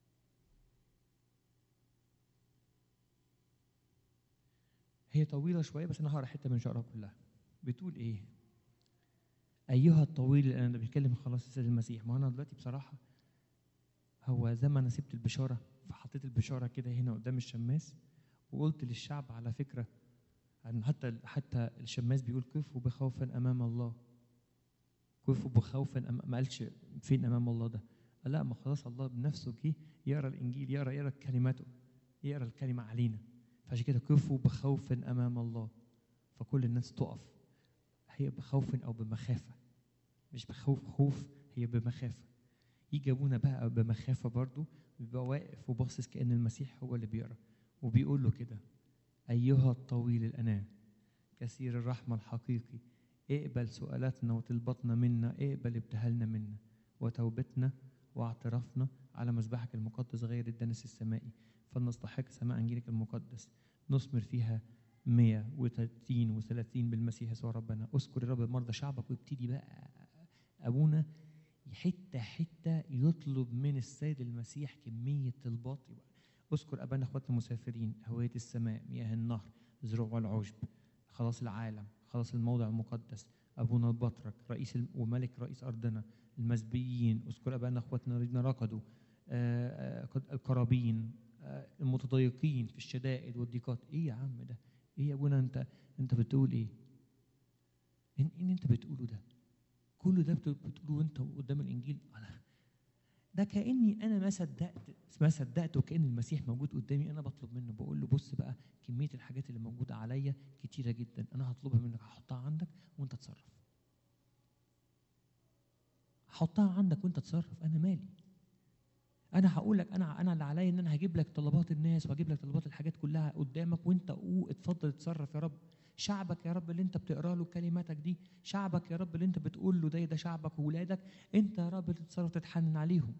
هي طويله شويه بس انا هقرا حته من شعرها كلها بتقول ايه ايها الطويل انا بيتكلم خلاص السيد المسيح ما انا دلوقتي بصراحه هو زي ما انا سبت البشاره فحطيت البشاره كده هنا قدام الشماس وقلت للشعب على فكره ان حتى حتى الشماس بيقول كفوا بخوفا امام الله كفوا بخوفا أم... ما قالش فين امام الله ده قال لا ما خلاص الله بنفسه جه يقرا الانجيل يقرا يقرا كلماته يقرا الكلمه علينا فعشان كده كفوا بخوفا امام الله فكل الناس تقف هي بخوف او بمخافه مش بخوف خوف هي بمخافه يجي ابونا بقى بمخافه برضه بيبقى واقف وباصص كان المسيح هو اللي بيقرا وبيقول له كده ايها الطويل الانام كثير الرحمه الحقيقي اقبل سؤالاتنا وطلباتنا منا اقبل ابتهالنا منا وتوبتنا واعترافنا على مذبحك المقدس غير الدنس السمائي فلنستحق سماع انجيلك المقدس نثمر فيها 130 و30 بالمسيح يسوع ربنا اذكر يا رب مرضى شعبك وابتدي بقى ابونا حته حته يطلب من السيد المسيح كميه طلبات يبقى اذكر ابانا اخواتنا المسافرين هويه السماء مياه النهر زروع العشب خلاص العالم خلاص الموضع المقدس ابونا البطرك رئيس الم- وملك رئيس ارضنا المسبيين اذكر ابانا اخواتنا الذين ركضوا آه، آه، قد- القرابين آه، المتضايقين في الشدائد والضيقات ايه يا عم ده ايه يا ابونا انت انت بتقول ايه ان ان انت بتقوله ده كل ده بت- بتقوله وانت قدام الانجيل أنا- ده كاني انا ما صدقت ما صدقت وكان المسيح موجود قدامي انا بطلب منه بقول له بص بقى كميه الحاجات اللي موجوده عليا كتيره جدا انا هطلبها منك هحطها عندك وانت تصرف هحطها عندك وانت تصرف انا مالي انا هقول لك انا انا اللي عليا ان انا هجيب لك طلبات الناس وهجيب لك طلبات الحاجات كلها قدامك وانت قو اتفضل اتصرف يا رب شعبك يا رب اللي انت بتقرا له كلماتك دي شعبك يا رب اللي انت بتقول له ده ده شعبك وولادك انت يا رب اللي تتصرف تتحنن عليهم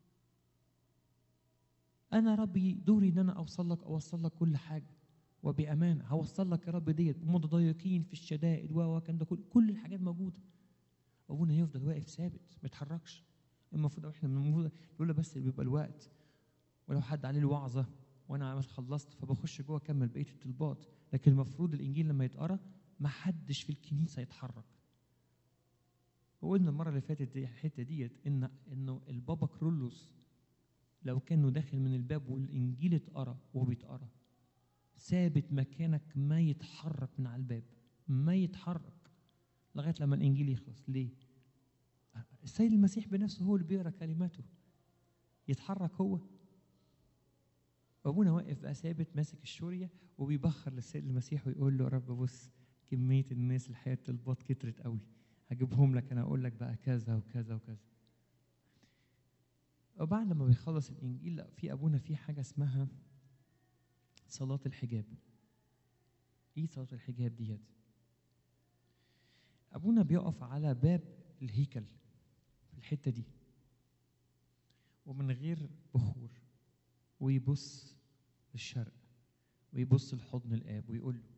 انا ربي دوري ان انا اوصل لك اوصل لك كل حاجه وبامانه هوصل لك يا رب ديت متضايقين في الشدائد و كان ده كل كل الحاجات موجوده ابونا يفضل واقف ثابت ما يتحركش المفروض احنا المفروض لولا بس بيبقى الوقت ولو حد عليه الوعظه وانا عمل خلصت فبخش جوه اكمل بقيه الطلبات لكن المفروض الانجيل لما يتقرا ما حدش في الكنيسه يتحرك وقلنا المره اللي فاتت دي الحته ديت ان انه البابا كرولوس لو كانه داخل من الباب والانجيل اتقرا وهو بيتقرا ثابت مكانك ما يتحرك من على الباب ما يتحرك لغايه لما الانجيل يخلص ليه السيد المسيح بنفسه هو اللي بيقرا كلماته يتحرك هو ابونا واقف بقى ثابت ماسك الشوريه وبيبخر للسيد المسيح ويقول له يا رب بص كميه الناس الحياه الطلبات كترت قوي هجيبهم لك انا اقول لك بقى كذا وكذا وكذا وبعد ما بيخلص الانجيل لا في ابونا في حاجه اسمها صلاه الحجاب ايه صلاه الحجاب ديت ابونا بيقف على باب الهيكل في الحته دي ومن غير بخور ويبص للشرق ويبص لحضن الاب ويقول له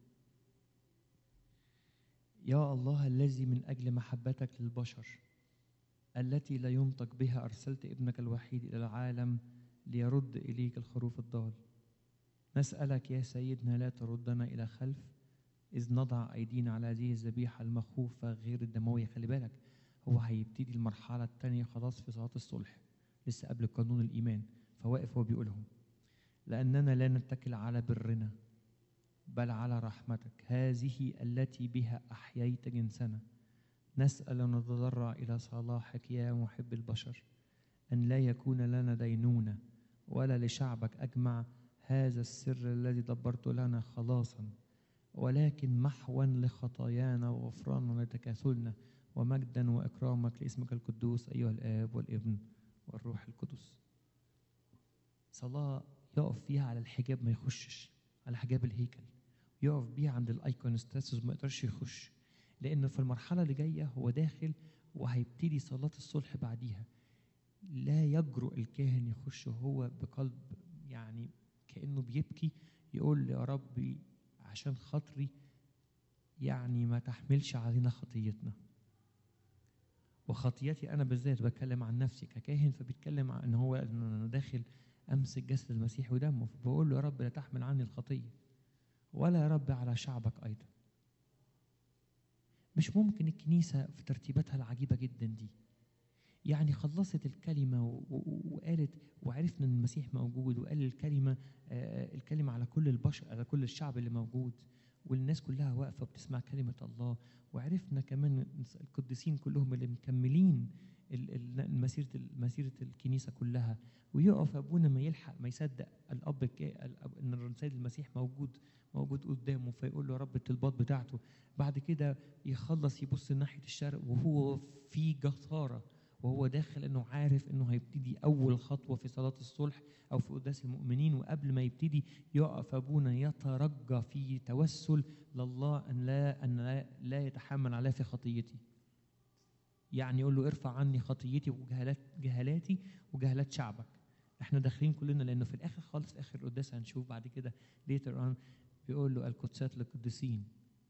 يا الله الذي من اجل محبتك للبشر التي لا ينطق بها ارسلت ابنك الوحيد الى العالم ليرد اليك الخروف الضال نسالك يا سيدنا لا تردنا الى خلف اذ نضع ايدينا على هذه الذبيحه المخوفه غير الدمويه خلي بالك هو هيبتدي المرحله الثانيه خلاص في صلاه الصلح لسه قبل قانون الايمان فواقف هو بيقولهم لاننا لا نتكل على برنا بل على رحمتك هذه التي بها احييت جنسنا نسال ونتضرع الى صلاحك يا محب البشر ان لا يكون لنا دينونه ولا لشعبك اجمع هذا السر الذي دبرت لنا خلاصا ولكن محوا لخطايانا وغفرانا لتكاسلنا ومجدا واكرامك لاسمك القدوس ايها الاب والابن والروح القدس صلاه يقف فيها على الحجاب ما يخشش على حجاب الهيكل يقف بيها عند الايكونستاسوس ما يقدرش يخش لانه في المرحله اللي جايه هو داخل وهيبتدي صلاه الصلح بعديها لا يجرؤ الكاهن يخش هو بقلب يعني كانه بيبكي يقول يا ربي عشان خاطري يعني ما تحملش علينا خطيتنا وخطيتي انا بالذات بتكلم عن نفسي ككاهن فبيتكلم عن ان هو ان انا داخل امسك جسد المسيح ودمه فبقول له يا رب لا تحمل عني الخطيه ولا يا رب على شعبك ايضا مش ممكن الكنيسه في ترتيباتها العجيبه جدا دي يعني خلصت الكلمة و- و- وقالت وعرفنا ان المسيح موجود وقال الكلمة آه، الكلمة على كل البشر على كل الشعب اللي موجود والناس كلها واقفة بتسمع كلمة الله وعرفنا كمان القديسين كلهم اللي مكملين ال- ال- مسيرة ال- مسيرة الكنيسة كلها ويقف أبونا ما يلحق ما يصدق الأب الكا- الأب إن السيد المسيح موجود موجود قدامه فيقول له يا رب الطلبات بتاعته بعد كده يخلص يبص ناحية الشرق وهو في جثارة وهو داخل انه عارف انه هيبتدي اول خطوه في صلاه الصلح او في قداس المؤمنين وقبل ما يبتدي يقف ابونا يترجى في توسل لله ان لا ان لا, لا يتحمل عليها في خطيتي. يعني يقول له ارفع عني خطيتي وجهالات جهالاتي وجهالات شعبك. احنا داخلين كلنا لانه في الاخر خالص في اخر القداس هنشوف بعد كده ليتر اون بيقول له القدسات للقديسين.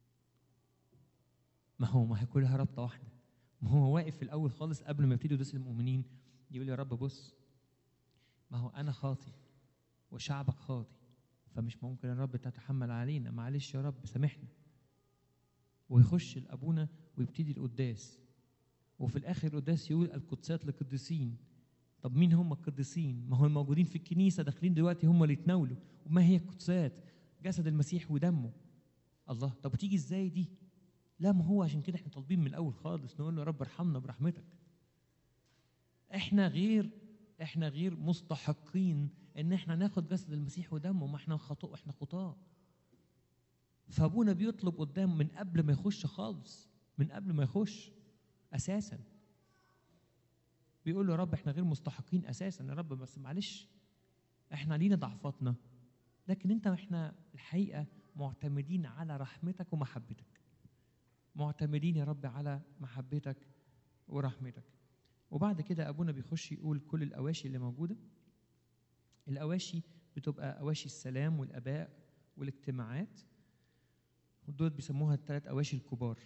ما هو ما هي كلها رابطه واحده. ما هو واقف في الاول خالص قبل ما يبتدي يدوس المؤمنين يقول يا رب بص ما هو انا خاطي وشعبك خاطي فمش ممكن يا رب تتحمل علينا معلش يا رب سامحنا ويخش لابونا ويبتدي القداس وفي الاخر القداس يقول القدسات للقديسين طب مين هم القديسين ما هم الموجودين في الكنيسه داخلين دلوقتي هم اللي يتناولوا وما هي القدسات جسد المسيح ودمه الله طب وتيجي ازاي دي لا ما هو عشان كده احنا طالبين من الاول خالص نقول له يا رب ارحمنا برحمتك احنا غير احنا غير مستحقين ان احنا ناخد جسد المسيح ودمه ما احنا خطاء احنا خطاة فابونا بيطلب قدام من قبل ما يخش خالص من قبل ما يخش اساسا بيقول له يا رب احنا غير مستحقين اساسا يا رب بس معلش احنا لينا ضعفاتنا لكن انت احنا الحقيقه معتمدين على رحمتك ومحبتك معتمدين يا رب على محبتك ورحمتك وبعد كده ابونا بيخش يقول كل الاواشي اللي موجوده الاواشي بتبقى اواشي السلام والاباء والاجتماعات ودول بيسموها الثلاث اواشي الكبار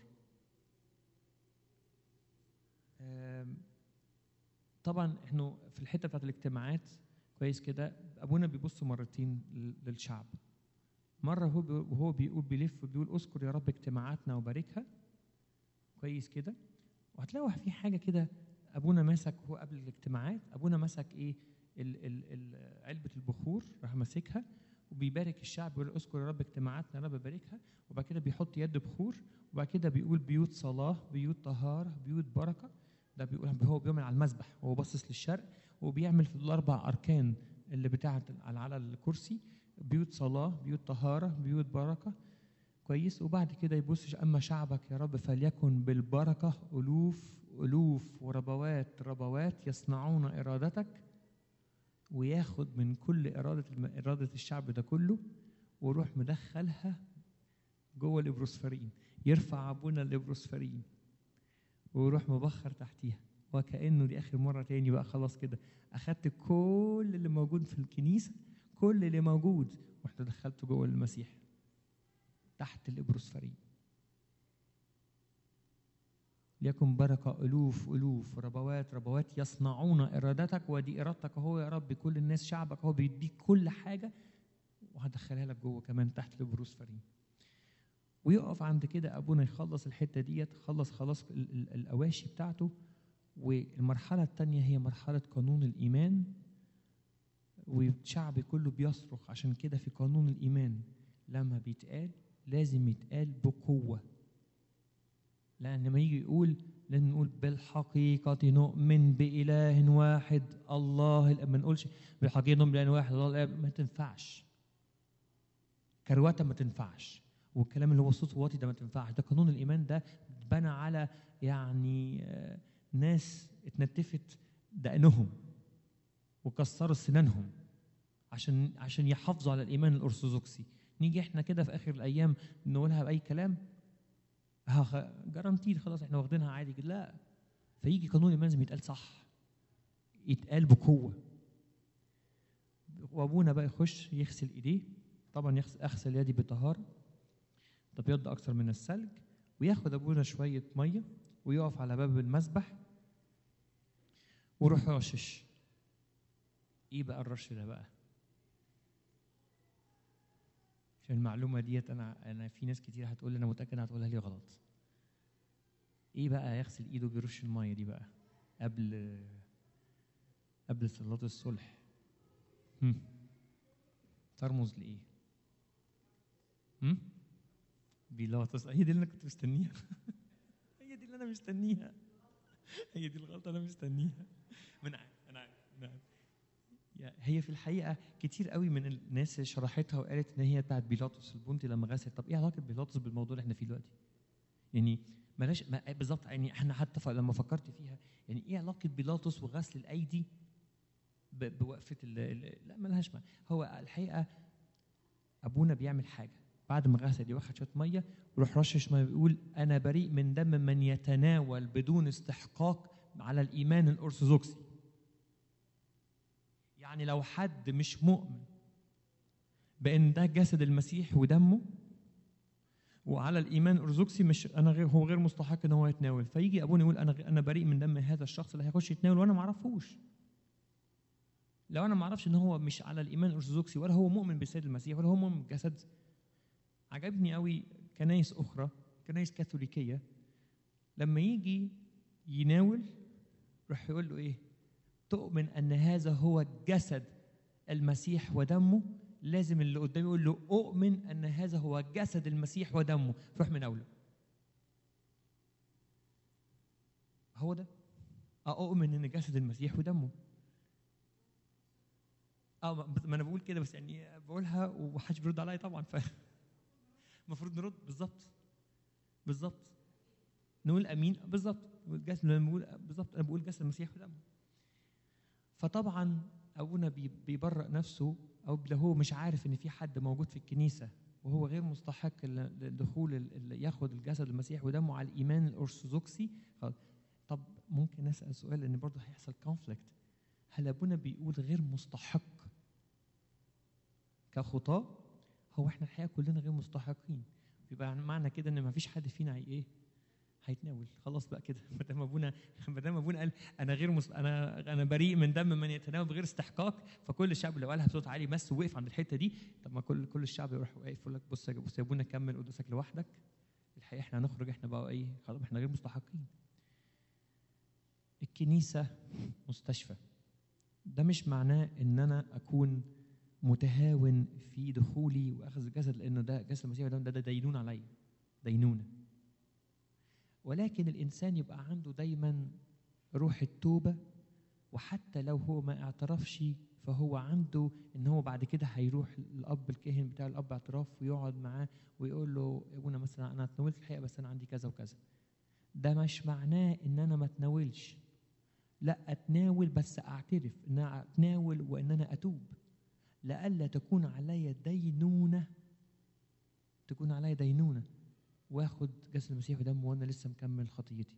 آم، طبعا احنا في الحته بتاعت الاجتماعات كويس كده ابونا بيبص مرتين لل- للشعب مره هو بي- وهو بيقول بيلف وبيقول اذكر يا رب اجتماعاتنا وباركها كويس كده وهتلاقوا في حاجه كده ابونا مسك وهو قبل الاجتماعات ابونا مسك ايه ال ال ال علبه البخور راح ماسكها وبيبارك الشعب بيقول اذكر يا رب اجتماعاتنا يا رب باركها وبعد كده بيحط يد بخور وبعد كده بيقول بيوت صلاه بيوت طهاره بيوت بركه ده بيقول هو بيعمل على المسبح وهو باصص للشرق وبيعمل في الاربع اركان اللي بتاعه على على الكرسي بيوت صلاه بيوت طهاره بيوت بركه كويس وبعد كده يبص اما شعبك يا رب فليكن بالبركه الوف الوف وربوات ربوات يصنعون ارادتك وياخد من كل اراده الم- اراده الشعب ده كله ويروح مدخلها جوه الابروسفرين يرفع ابونا الابروسفرين ويروح مبخر تحتيها وكانه دي اخر مره تاني بقى خلاص كده اخدت كل اللي موجود في الكنيسه كل اللي موجود ورحت دخلته جوه المسيح تحت الابروسفرين ليكن بركة ألوف ألوف ربوات ربوات يصنعون إرادتك ودي إرادتك أهو يا رب كل الناس شعبك هو بيديك كل حاجة وهدخلها لك جوه كمان تحت البروسفرين ويقف عند كده أبونا يخلص الحتة ديت خلص خلاص ال- ال- الأواشي بتاعته والمرحلة التانية هي مرحلة قانون الإيمان والشعب كله بيصرخ عشان كده في قانون الإيمان لما بيتقال لازم يتقال بقوة لأن لما يجي يقول لازم نقول بالحقيقة نؤمن بإله واحد الله الأب ما نقولش بالحقيقة نؤمن بإله واحد الله الأب ما تنفعش كروته ما تنفعش والكلام اللي هو صوت واطي ده ما تنفعش ده قانون الايمان ده اتبنى على يعني آه، ناس اتنتفت دقنهم وكسروا سنانهم عشان عشان يحافظوا على الايمان الارثوذكسي نيجي احنا كده في اخر الايام نقولها باي كلام ها جرانتيد خلاص احنا واخدينها عادي كده لا فيجي قانون الايمان لازم يتقال صح يتقال بقوه وابونا بقى يخش يغسل ايديه طبعا يغسل اغسل يدي بطهاره تبيض اكثر من الثلج وياخد ابونا شويه ميه ويقف على باب المسبح ويروح رشش ايه بقى الرش ده بقى عشان المعلومه ديت انا انا في ناس كتير هتقول لي انا متاكد هتقولها لي غلط ايه بقى يغسل ايده بيرش الميه دي بقى قبل قبل صلاه الصلح هم. ترمز لايه هم؟ بيلاطس هي دي اللي انا كنت مستنيها هي دي اللي انا مستنيها هي دي الغلطه انا مستنيها من عارف انا عارف انا عارف يا- هي في الحقيقه كتير قوي من الناس شرحتها وقالت ان هي بتاعت بيلاطس البنطي لما غسل طب ايه علاقه بيلاطس بالموضوع اللي احنا فيه دلوقتي؟ يعني ملاش ما بالظبط يعني احنا حتى ف- لما فكرت فيها يعني ايه علاقه بيلاطس وغسل الايدي ب- بوقفه ال ال- لا ملهاش معنى هو الحقيقه ابونا بيعمل حاجه بعد ما غسل ياخد شويه ميه يروح رشش ميه بيقول انا بريء من دم من يتناول بدون استحقاق على الايمان الارثوذكسي يعني لو حد مش مؤمن بان ده جسد المسيح ودمه وعلى الايمان الارثوذكسي مش انا غير هو غير مستحق ان هو يتناول فيجي ابونا يقول انا غ- انا بريء من دم هذا الشخص اللي هيخش يتناول وانا ما اعرفوش لو انا ما اعرفش ان هو مش على الايمان الارثوذكسي ولا هو مؤمن بالسيد المسيح ولا هو مؤمن بالجسد عجبني قوي كنايس اخرى كنايس كاثوليكيه لما يجي يناول راح يقول له ايه تؤمن ان هذا هو جسد المسيح ودمه لازم اللي قدامي يقول له اؤمن ان هذا هو جسد المسيح ودمه روح من اوله هو ده اه اؤمن ان جسد المسيح ودمه اه ما- ما انا بقول كده بس يعني بقولها ومحدش بيرد عليا طبعا ف المفروض نرد بالظبط بالظبط نقول امين بالظبط نقول جسد لما بقول بالظبط انا بقول جسد المسيح ودمه فطبعا ابونا بي- بيبرأ نفسه او لو هو مش عارف ان في حد موجود في الكنيسه وهو غير مستحق ل- للدخول ال- ال- ياخد الجسد المسيح ودمه على الايمان الارثوذكسي خلاص. طب ممكن اسال سؤال لان برضه هيحصل كونفليكت هل ابونا بيقول غير مستحق كخطاه هو احنا الحقيقه كلنا غير مستحقين يبقى معنى كده ان ما فيش حد فينا هي ايه هيتناول خلاص بقى كده ما دام ابونا ما دام ابونا قال انا غير مس... انا انا بريء من دم من يتناول بغير استحقاق فكل الشعب لو قالها بصوت عالي بس ووقف عند الحته دي طب ما كل كل الشعب يروح واقف يقول لك بص يا بص يا ابونا كمل قداسك لوحدك الحقيقه احنا هنخرج احنا بقى ايه خلاص احنا غير مستحقين الكنيسه مستشفى ده مش معناه ان انا اكون متهاون في دخولي واخذ الجسد لانه ده جسد المسيح ده ده, ده دينون عليا دينونه ولكن الانسان يبقى عنده دايما روح التوبه وحتى لو هو ما اعترفش فهو عنده ان هو بعد كده هيروح الاب الكاهن بتاع الاب اعتراف ويقعد معاه ويقول له يا ابونا مثلا انا اتناولت الحقيقه بس انا عندي كذا وكذا ده مش معناه ان انا ما اتناولش لا اتناول بس اعترف ان انا اتناول وان انا اتوب لئلا تكون علي دينونه تكون علي دينونه واخد جسد المسيح ودمه وانا لسه مكمل خطيتي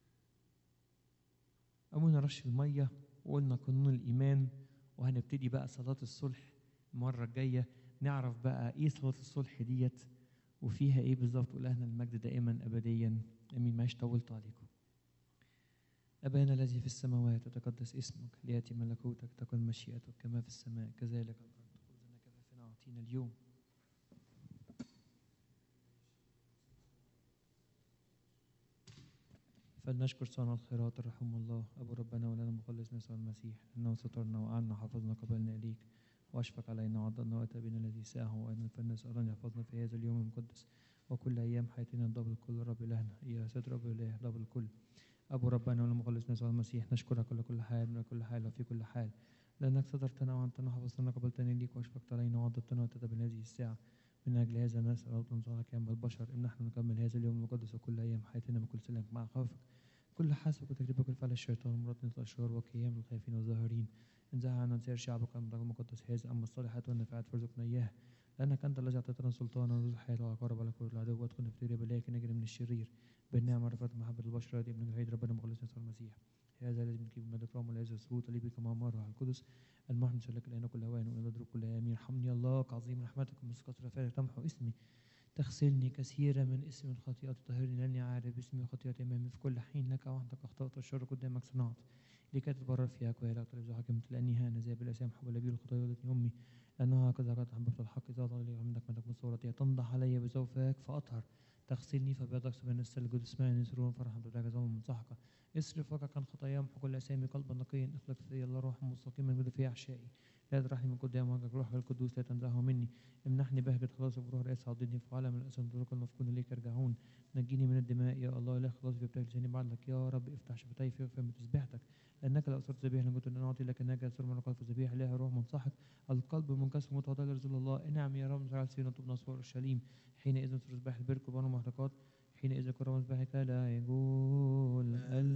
أمونا رش المية وقلنا قانون الإيمان وهنبتدي بقى صلاة الصلح المرة الجاية نعرف بقى إيه صلاة الصلح ديت وفيها إيه بالظبط ولهنا المجد دائما أبديا آمين معيش طولت عليكم أبانا الذي في السماوات يتقدس اسمك ليأتي ملكوتك تكن مشيئتك كما في السماء كذلك على الأرض خبزنا كفافنا أعطينا اليوم فلنشكر صانع الخيرات الرحم الله أبو ربنا ولنا مخلص يسوع المسيح إنه سترنا وأعنا حفظنا قبلنا إليك وأشفق علينا وعضنا وأتى بنا الذي ساعه وأن الفنس أران يحفظنا في هذا اليوم المقدس وكل أيام حياتنا الضبط الكل رب إلهنا يا سيد رب إله ضبط الكل أبو ربنا ولنا مخلص يسوع المسيح نشكرك على كل حال من كل حال وفي كل حال لأنك سترتنا وأنتنا حفظتنا قبلتنا إليك وأشفقت علينا وعضدتنا وأتى بنا هذه الساعة من أجل هذا نسأل الله نصحك يا أم البشر إن نحن نكمل هذا اليوم المقدس وكل أيام حياتنا بكل سلام مع خوفك كل حسب وتجربة كل فعل الشيطان ومرض الأشرار وقيام الخائفين والظاهرين انزع عنا سير شعبك المدعو المقدس هذا أما الصالحات والنافعات فارزقنا إياها لأنك أنت الذي أعطيتنا سلطانا ونزول الحياة والعقارب على كل العدو وادخلنا في دير بلاك نجري من الشرير بالنعمة ورفعة محبة البشر هذه ابن الوحيد ربنا مخلصنا يسوع المسيح هذا الذي نجيب من الإكرام والعز والسرور لي بك مع مروح القدس المحمد لك الآن كل أوان وإلى ندرك كل آمين ارحمني الله كعظيم رحمتك من كثرة فارق تمحو اسمي تغسلني كثيرا من اسم الخطيئة تطهرني لأني عارف اسمي وخطيئتي أمامي في كل حين لك وحدك أخطأت الشر قدامك صنعت لكي تتبرر فيها ولا تلفظ حكمت لأني هانا زي بالأسام حب الأبي الخطايا ولدتني أمي لأنها هكذا قد حببت الحق إذا ضل لي عندك مدك من صورتي تنضح علي بزوفك فأطهر تغسلني فبيضك سبحان الثلج اسمعني سرور فرحا بذاك زمن من صحك اصرف وجهك عن خطايا امحو كل اسامي قلبا نقيا اخلق في الله روح مستقيما جد في احشائي لا ترحني من قدام وجهك روحك القدوس لا تنزعه مني امنحني بهجة خلاص بروح رئيس عضدني في عالم الاسم طرق المفقود اليك يرجعون نجيني من الدماء يا الله لا خلاص في بتاعي لساني بعدك يا رب افتح شفتي في فم تسبيحتك لانك لا اصرت ذبيحه لم كنت ان اعطي لك انك اسر من القلب ذبيحه لها روح منصحك القلب منكسر متواضع لرسول الله نعم يا رب على سيرنا طب نصر اورشليم حينئذ تسبح البر قربان ومحرقات حينئذ كرم مذبحك لا يقول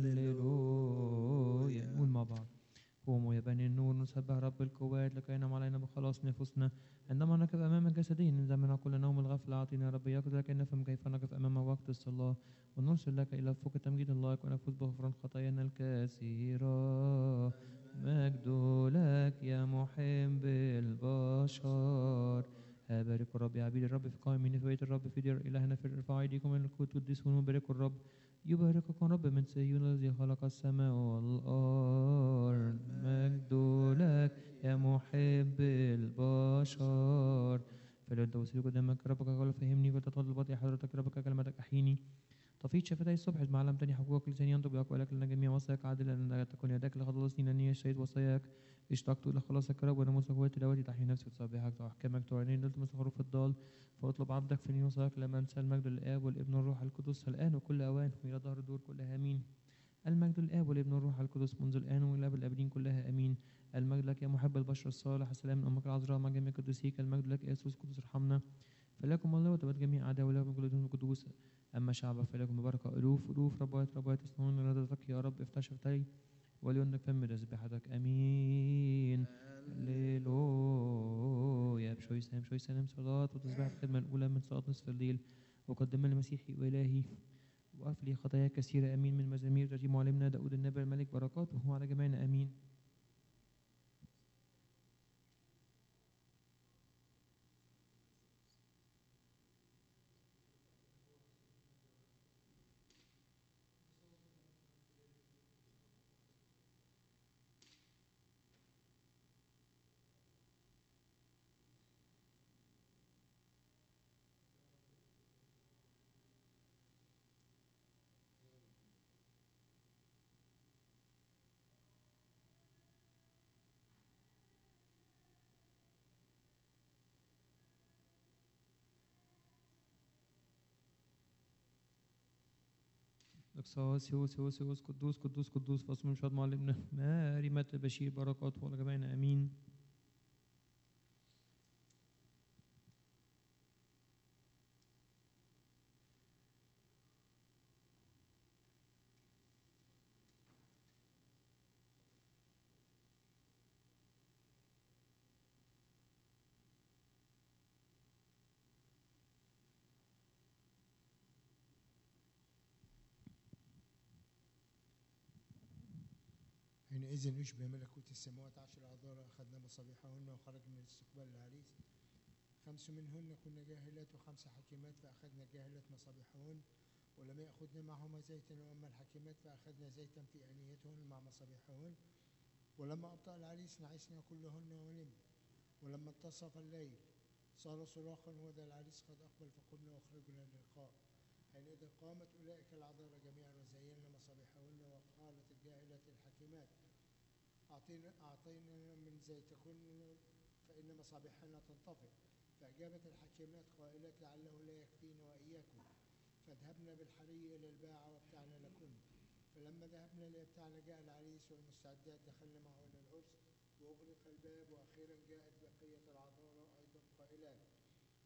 هللويا نقول مع بعض قوموا يا بني النور نسبح رب القوات لكي ينعم علينا بخلاص نفوسنا عندما نقف امامك جسديا ننزع منا كل نوم الغفله اعطينا يا رب يقظه لكي نفهم كيف نقف امام وقت الصلاه ونرسل لك الى فوق تمجيد الله ونفوز بغفران خطايانا الكثيره مجد لك يا محب البشر بارك الرب يا عبيد الرب في قائمين في بيت الرب في دير إلهنا في ارفعوا أيديكم إلى الكوت قدسون وباركوا الرب يبارككم رب من سيون الذي خلق السماء والأرض مجد لك يا محب البشر فلو أنت وسيل قدامك ربك قال فهمني فتطلب بطي حضرتك ربك كلمتك أحيني طفيت شفتي الصبح ما علمتني حقوقك لساني ينطق بأقوالك لنا جميع وصاياك عادلا أن تكون يدك لخلصني لأني اشتهيت وصاياك اشتقت الى خلاصك يا رب وناموسك هو تلاوتي تحيي نفسي وتسبحك واحكامك تعلنين نلت مثل حروف الضال فاطلب عبدك في وصاياك لما انسى المجد للاب والابن والروح القدس الان وكل اوان والى ظهر الدور كلها امين المجد للاب والابن والروح القدس منذ الان والى الابدين كلها امين المجد لك يا محب البشر الصالح السلام من امك العذراء مع جميع قدوسيك المجد لك يا يسوع القدس ارحمنا فلكم الله وتبت جميع اعداء ولكم كل دون القدوس اما شعبك فلكم ببركه الوف الوف ربوات ربوات يسمعون ردتك يا رب افتح شفتي وليونك فم تسبيحتك امين هللويا بشوي سلام شوي سلام صلاة وتسبيح الخدمة الأولى من صلاة نصف الليل وقدم لمسيحي وإلهي وقف لي خطايا كثيرة أمين من مزامير ترتيب معلمنا داود النبي الملك بركاته على جميعنا أمين اقصاص يوس يوس يوس قدوس قدوس قدوس فاصل من شهد معلمنا ماري مات بشير بركاته على جميعنا امين حينئذ أشبه ملكوت السماوات عشر أعذار أخذنا مصابيحهن وخرج من استقبال العريس خمس منهن كن جاهلات وخمس حكيمات فأخذنا جاهلات مصابيحهن ولم يأخذن معهما زيتا وأما الحكيمات فأخذنا زيتا في آنيتهن مع مصابيحهن ولما أبطأ العريس نعسنا كلهن ونمنا ولما انتصف الليل صار صراخا وذا العريس قد أقبل فقلنا أخرجنا للقاء حينئذ قامت أولئك العذارى جميعا وزينا مصابيحهن وقالت الجاهلة الحكيمات أعطينا أعطينا من زيتكن فإن مصابيحنا تنطفئ فأجابت الحكيمات قائلات لعله لا يكفينا وإياكم فذهبنا بالحري إلى الباعة وابتعنا لكن فلما ذهبنا ليبتعنا جاء العريس والمستعدات دخلنا معه إلى العرس وأغلق الباب وأخيرا جاءت بقية العذارى أيضا قائلات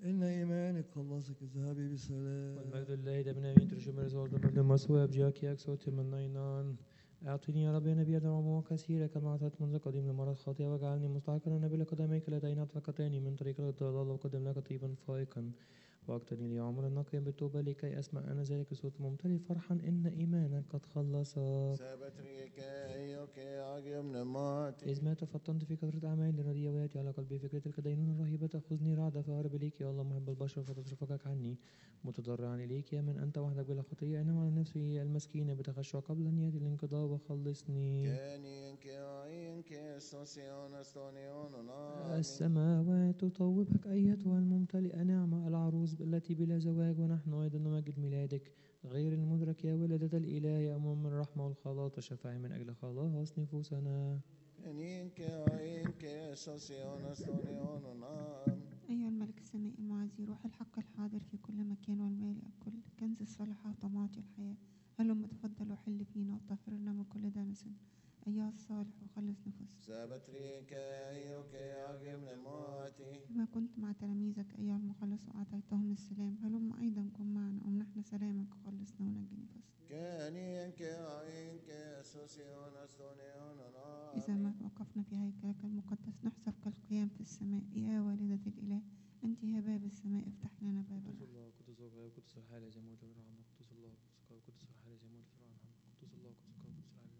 إن إيمانك خلصك اذهبي بسلام والمجد لله ده من امين ترجم رسول من المسوى بجاك يكسوت من نينان اعطني يا رب يا نبي دعوة كثيرة كما اعطيت منذ قديم لمرض خاطئة واجعلني مستحقا ان نبي قدميك لدينا اعتقتين من طريق الضلال وقدم لك طيبا فائقا واقتني لي عمرا نقيا بالتوبة لكي اسمع انا ذلك صوت ممتلئ فرحا ان ايمانك قد خلصك سابتريك ايوك عجم نمات إذ ما تفطنت في كثرة أعمالي الرديئة ويأتي على قلبي فكرة تلك الدينونة الرهيبة تأخذني رعدة فأهرب إليك يا الله محب البشر فتصرفك عني متضرعا إليك يا من أنت وحدك بلا خطية أنام على نفسي المسكينة بتخشع قبل أن يأتي الانقضاء وخلصني كاني انك عينك سوسيون استونيون نامين السماوات تطوبك أيتها الممتلئة نعمة العروس التي بلا زواج ونحن أيضا نمجد ميلادك غير المدرك يا ولدة الإله يا أمم الرحمة والخلاط شفاعي من أجل خلاص نفوسنا كاني انك عينك سوسيون استونيون نامين أيها الملك السماء المعزي روح الحق الحاضر في كل مكان والمالئ الكل كنز الصالحات ومعطي الحياة هلم تفضل وحل فينا وطهرنا من كل دنس أيها الصالح وخلص نفوسنا سابتريك ايوك عجم نماتي كما كنت مع تلاميذك أيها المخلص وأعطيتهم السلام هلم أيضا كن معنا ومنحنا سلامك وخلصنا ونجي نفوسنا كاني انك عينك سوسيون استونيون إذا نامين ما توقفنا في هيكلك المقدس نحسب كالقيام في السماء يا والدة الإله أنت يا باب السماء افتح لنا باب قدس الرحمة الله قدس الله قدس الحالة زي موت الرحمة قدس الله قدس الله قدس الحالة زي موت الرحمة قدس الله قدس الله قدس الحالة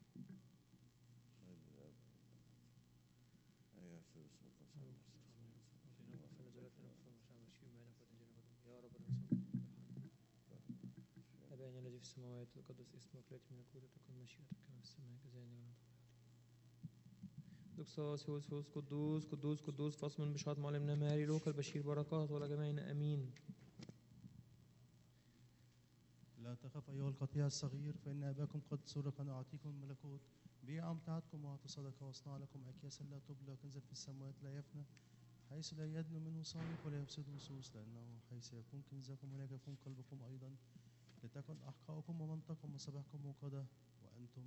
ايها الفلوس يا رب أبانا الذي في السماوات تقدس اسمك ليأتي ملكوتك تكن مشيئتك كما في السماء كذلك على الأرض دكساس هوس هوس قدوس قدوس قدوس فاصل من بشارة معلمنا ماري لوكا البشير بركات ولا جميعنا أمين لا تخف أيها القطيع الصغير فإن أباكم قد سرق أن أعطيكم الملكوت بيع أمتعتكم وأعطوا صدقة واصنع لكم أكياسا لا تبلى وكنزا في السماوات لا يفنى حيث لا يدنو منه صامت ولا يفسد نصوص لأنه حيث يكون كنزكم هناك يكون قلبكم أيضا لتكن أحقاؤكم ومنطقكم وصباحكم موقدة وأنتم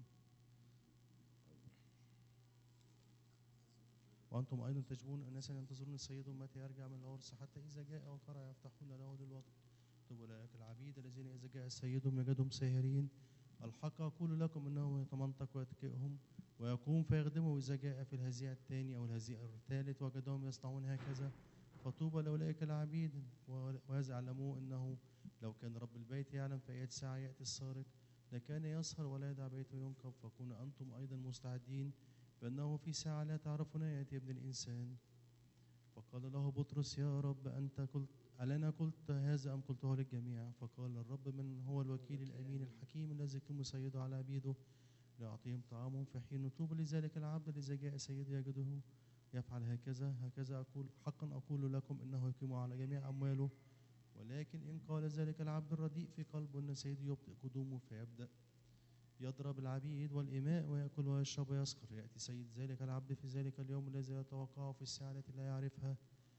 وأنتم أيضا تجبون أناسا ينتظرون السيد متى يرجع من العرس حتى إذا جاء وقرع يفتحون له للوقت طب أولئك العبيد الذين إذا جاء سيدهم يجدهم ساهرين الحق أقول لكم أنه يتمنطق ويتكئهم ويقوم فيخدمه إذا جاء في الهزيع الثاني أو الهزيع الثالث وجدهم يصنعون هكذا فطوبى لأولئك العبيد و- وهذا اعلموا أنه لو كان رب البيت يعلم في أية ساعة يأتي السارق لكان يسهر ولا يدع بيته ينكب فكونوا أنتم أيضا مستعدين فإنه في ساعة لا تعرفون يأتي ابن الإنسان فقال له بطرس يا رب أنت قلت ألنا قلت هذا أم قلته للجميع فقال الرب من هو الوكيل الأمين الحكيم الذي يكون سيده على عبيده ليعطيهم طعامهم في حين طوبى لذلك العبد إذا جاء سيده يجده يفعل هكذا هكذا أقول حقا أقول لكم إنه يقيم على جميع أمواله ولكن إن قال ذلك العبد الرديء في قلبه أن سيده يبطئ قدومه فيبدأ يضرب العبيد والإماء ويأكل ويشرب ويسكر يأتي سيد ذلك العبد في ذلك اليوم الذي يتوقعه في الساعة التي لا يعرفها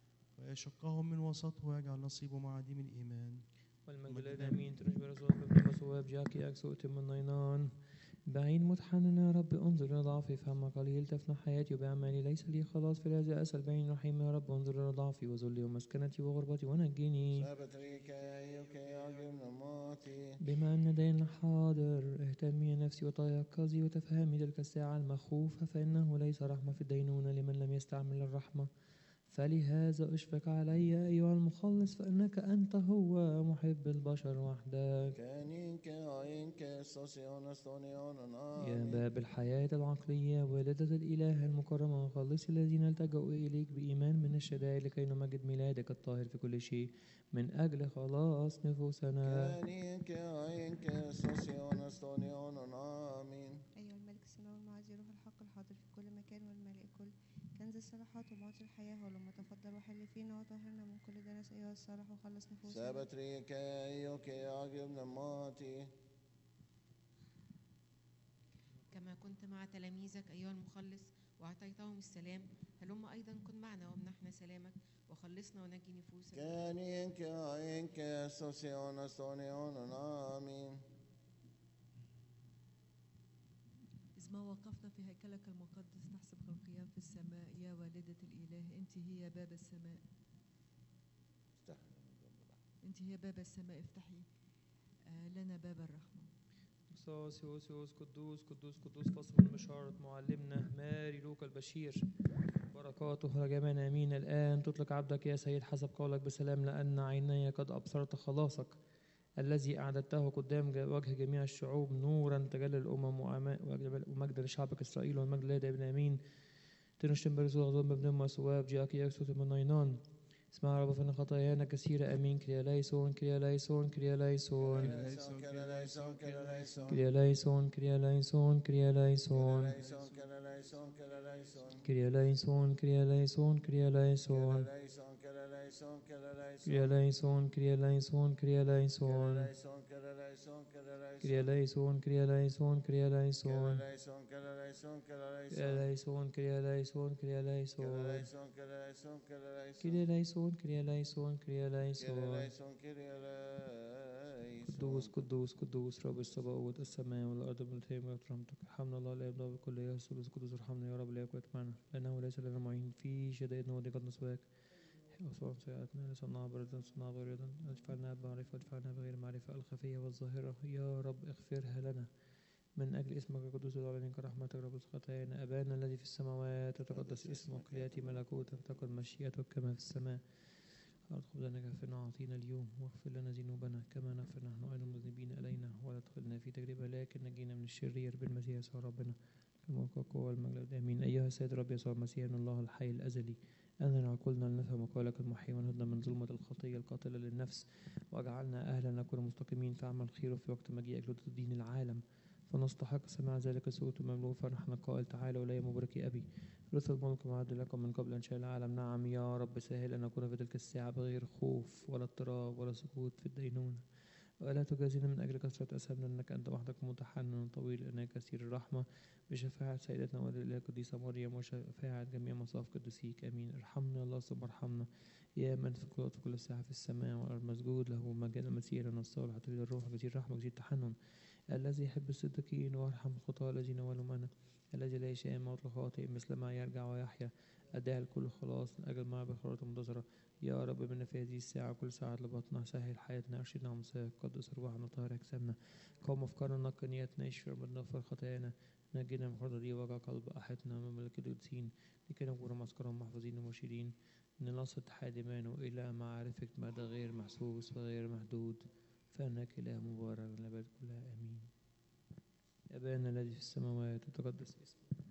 ويشقهم من وسطه ويجعل نصيبه مع عديم الإيمان والمجد لله أمين ترجم رسول بابن مسواب جاكي أكسو من نينان بعين متحنن يا رب انظر إلى ضعفي فهم قليل تفنى حياتي وبأعمالي ليس لي خلاص في هذا أسأل بعين رحيم يا رب انظر إلى ضعفي وذلي ومسكنتي وغربتي ونجني سابتريك ايوك عجم نماتي بما أن دين حاضر اهتمي نفسي وتيقظي وتفهمي تلك الساعة المخوفة فإنه ليس رحمة في الدينونة لمن لم يستعمل الرحمة فلهذا أشفق علي أيها المخلص فإنك أنت هو محب البشر وحدك كانينك عينك سوسيون استونيون يا نامين باب الحياة العقلية والدة الإله المكرمة وخلص الذين التجأوا إليك بإيمان من الشدائد لكي نمجد ميلادك الطاهر في كل شيء من أجل خلاص نفوسنا كانينك عينك سوسيون استونيون نامين أيها الملك السماوي المعزي روح الحق الحاضر في كل مكان والملء كل كنز الصلاحات ومعطي الحياة ولما تفضل وحل فينا وطهرنا من كل دنس أيها الصالح وخلص نفوسنا سابتريك ايوك عجم نماتي كما كنت مع تلاميذك أيها المخلص وأعطيتهم السلام هلم أيضا كن معنا وامنحنا سلامك وخلصنا ونجي نفوسنا كانينك عينك سوسيون استونيون نامين إذ ما وقفنا في هيكلك المقدس نحسب القيام في السماء يا والدة الإله أنت هي باب السماء أنت هي باب السماء افتحي آه، لنا باب الرحمة قدوس يوسيوس قدوس قدوس قدوس فصل من بشارة معلمنا ماري لوكا البشير بركاته رجمان امين الان تطلق عبدك يا سيد حسب قولك بسلام لان عيني قد ابصرت خلاصك الذي اعددته قدام ج- وجه جميع الشعوب نورا تجلى الامم وأما- وأجل- ومجد لشعبك اسرائيل والمجد لله ابن امين تنشتم برسول غضب ابن مسواب جاك يكسوت من نينان اسمع رب فإن خطايانا كثيرة أمين كريا ليسون كريا ليسون كريا ليسون كريلايسون كريلايسون كريلايسون كريا ليسون كريا ليسون كريا ليسون كريلايسون كريلايسون كريلايسون كريا ليسون كريا ليسون كريا ليسون كريلايسون كريلايسون كريا ليسون كريا ليسون كريا ليسون كريا ليسون كريلايسون كريا ليسون كريا ليسون كريا ليسون كريا ليسون كريا ليسون كريا ليسون كريا ليسون قدوس قدوس قدوس رب السماوات والسماء والارض ملتهي رحمتك ارحمنا الله الاب ضابط كل يا ثالوث قدوس ارحمنا يا رب لا يكون معنا لانه ليس لنا معين في شدائدنا وضيقات نسواك وصوم سيئاتنا لصنع بردا صنع بردا ادفعنا بمعرفة وادفعنا بغير معرفة الخفية والظاهرة يا رب اغفرها لنا من أجل اسمك القدوس العلني كرحمتك رب خطايانا أبانا الذي في السماوات يتقدس اسمك ليأتي ملكوتك تكن مشيئتك كما في السماء أرض خبزنا كفنا أعطينا اليوم واغفر لنا ذنوبنا كما نغفر نحن أيضا المذنبين إلينا ولا تدخلنا في تجربة لكن نجينا من الشرير بالمسيح يسوع ربنا الملك والقوة والمجد آمين أيها السيد رب يسوع المسيح إن الله الحي الأزلي أننا عقولنا لنفهم قولك المحيي ونهضنا من ظلمة الخطية القاتلة للنفس واجعلنا أهلا نكون مستقيمين في عمل خير وفي وقت مجيئك لتدين العالم فنستحق سماع ذلك الصوت المملوء فرحنا قائل تعالوا إلي مباركي أبي رث الملك معد لكم من قبل أنشاء العالم نعم يا رب سهل أن نكون في تلك الساعة بغير خوف ولا اضطراب ولا سقوط في الدينونة ولا تجازينا من أجل كثرة أسهمنا أنك أنت وحدك متحنن طويل أنك كثير الرحمة بشفاعة سيدتنا والإله القديسة مريم وشفاعة جميع مصاف قدسيك آمين ارحمنا الله ثم ارحمنا يا من في كل في كل ساعة في السماء والأرض مسجود له مجد المسيح لنا الصالح تريد الروح كثير رحمة كثير تحنن الذي يحب الصديقين ويرحم الخطاة الذين ولوا معنا الذي لا يشاء موت الخاطئ مثل ما يرجع ويحيا أداء الكل خلاص من أجل ما بالخيرات المنتظرة يا رب بنا في هذه الساعة كل ساعة لبطنا سهل حياتنا أرشدنا ومساك قدس أرواحنا طهر أجسامنا قوم أفكارنا نقي نياتنا يشفر بدنا غفر خطايانا نجينا من الخطة دي وجع قلب أحدنا من ملك القدسين لكي نكون معسكرهم محفوظين ومرشدين ننصت حادمان وإلى معرفة مدى غير محسوس وغير محدود فإنك إله مبارك للأبد كلها آمين أبانا الذي في السماوات تقدس اسمك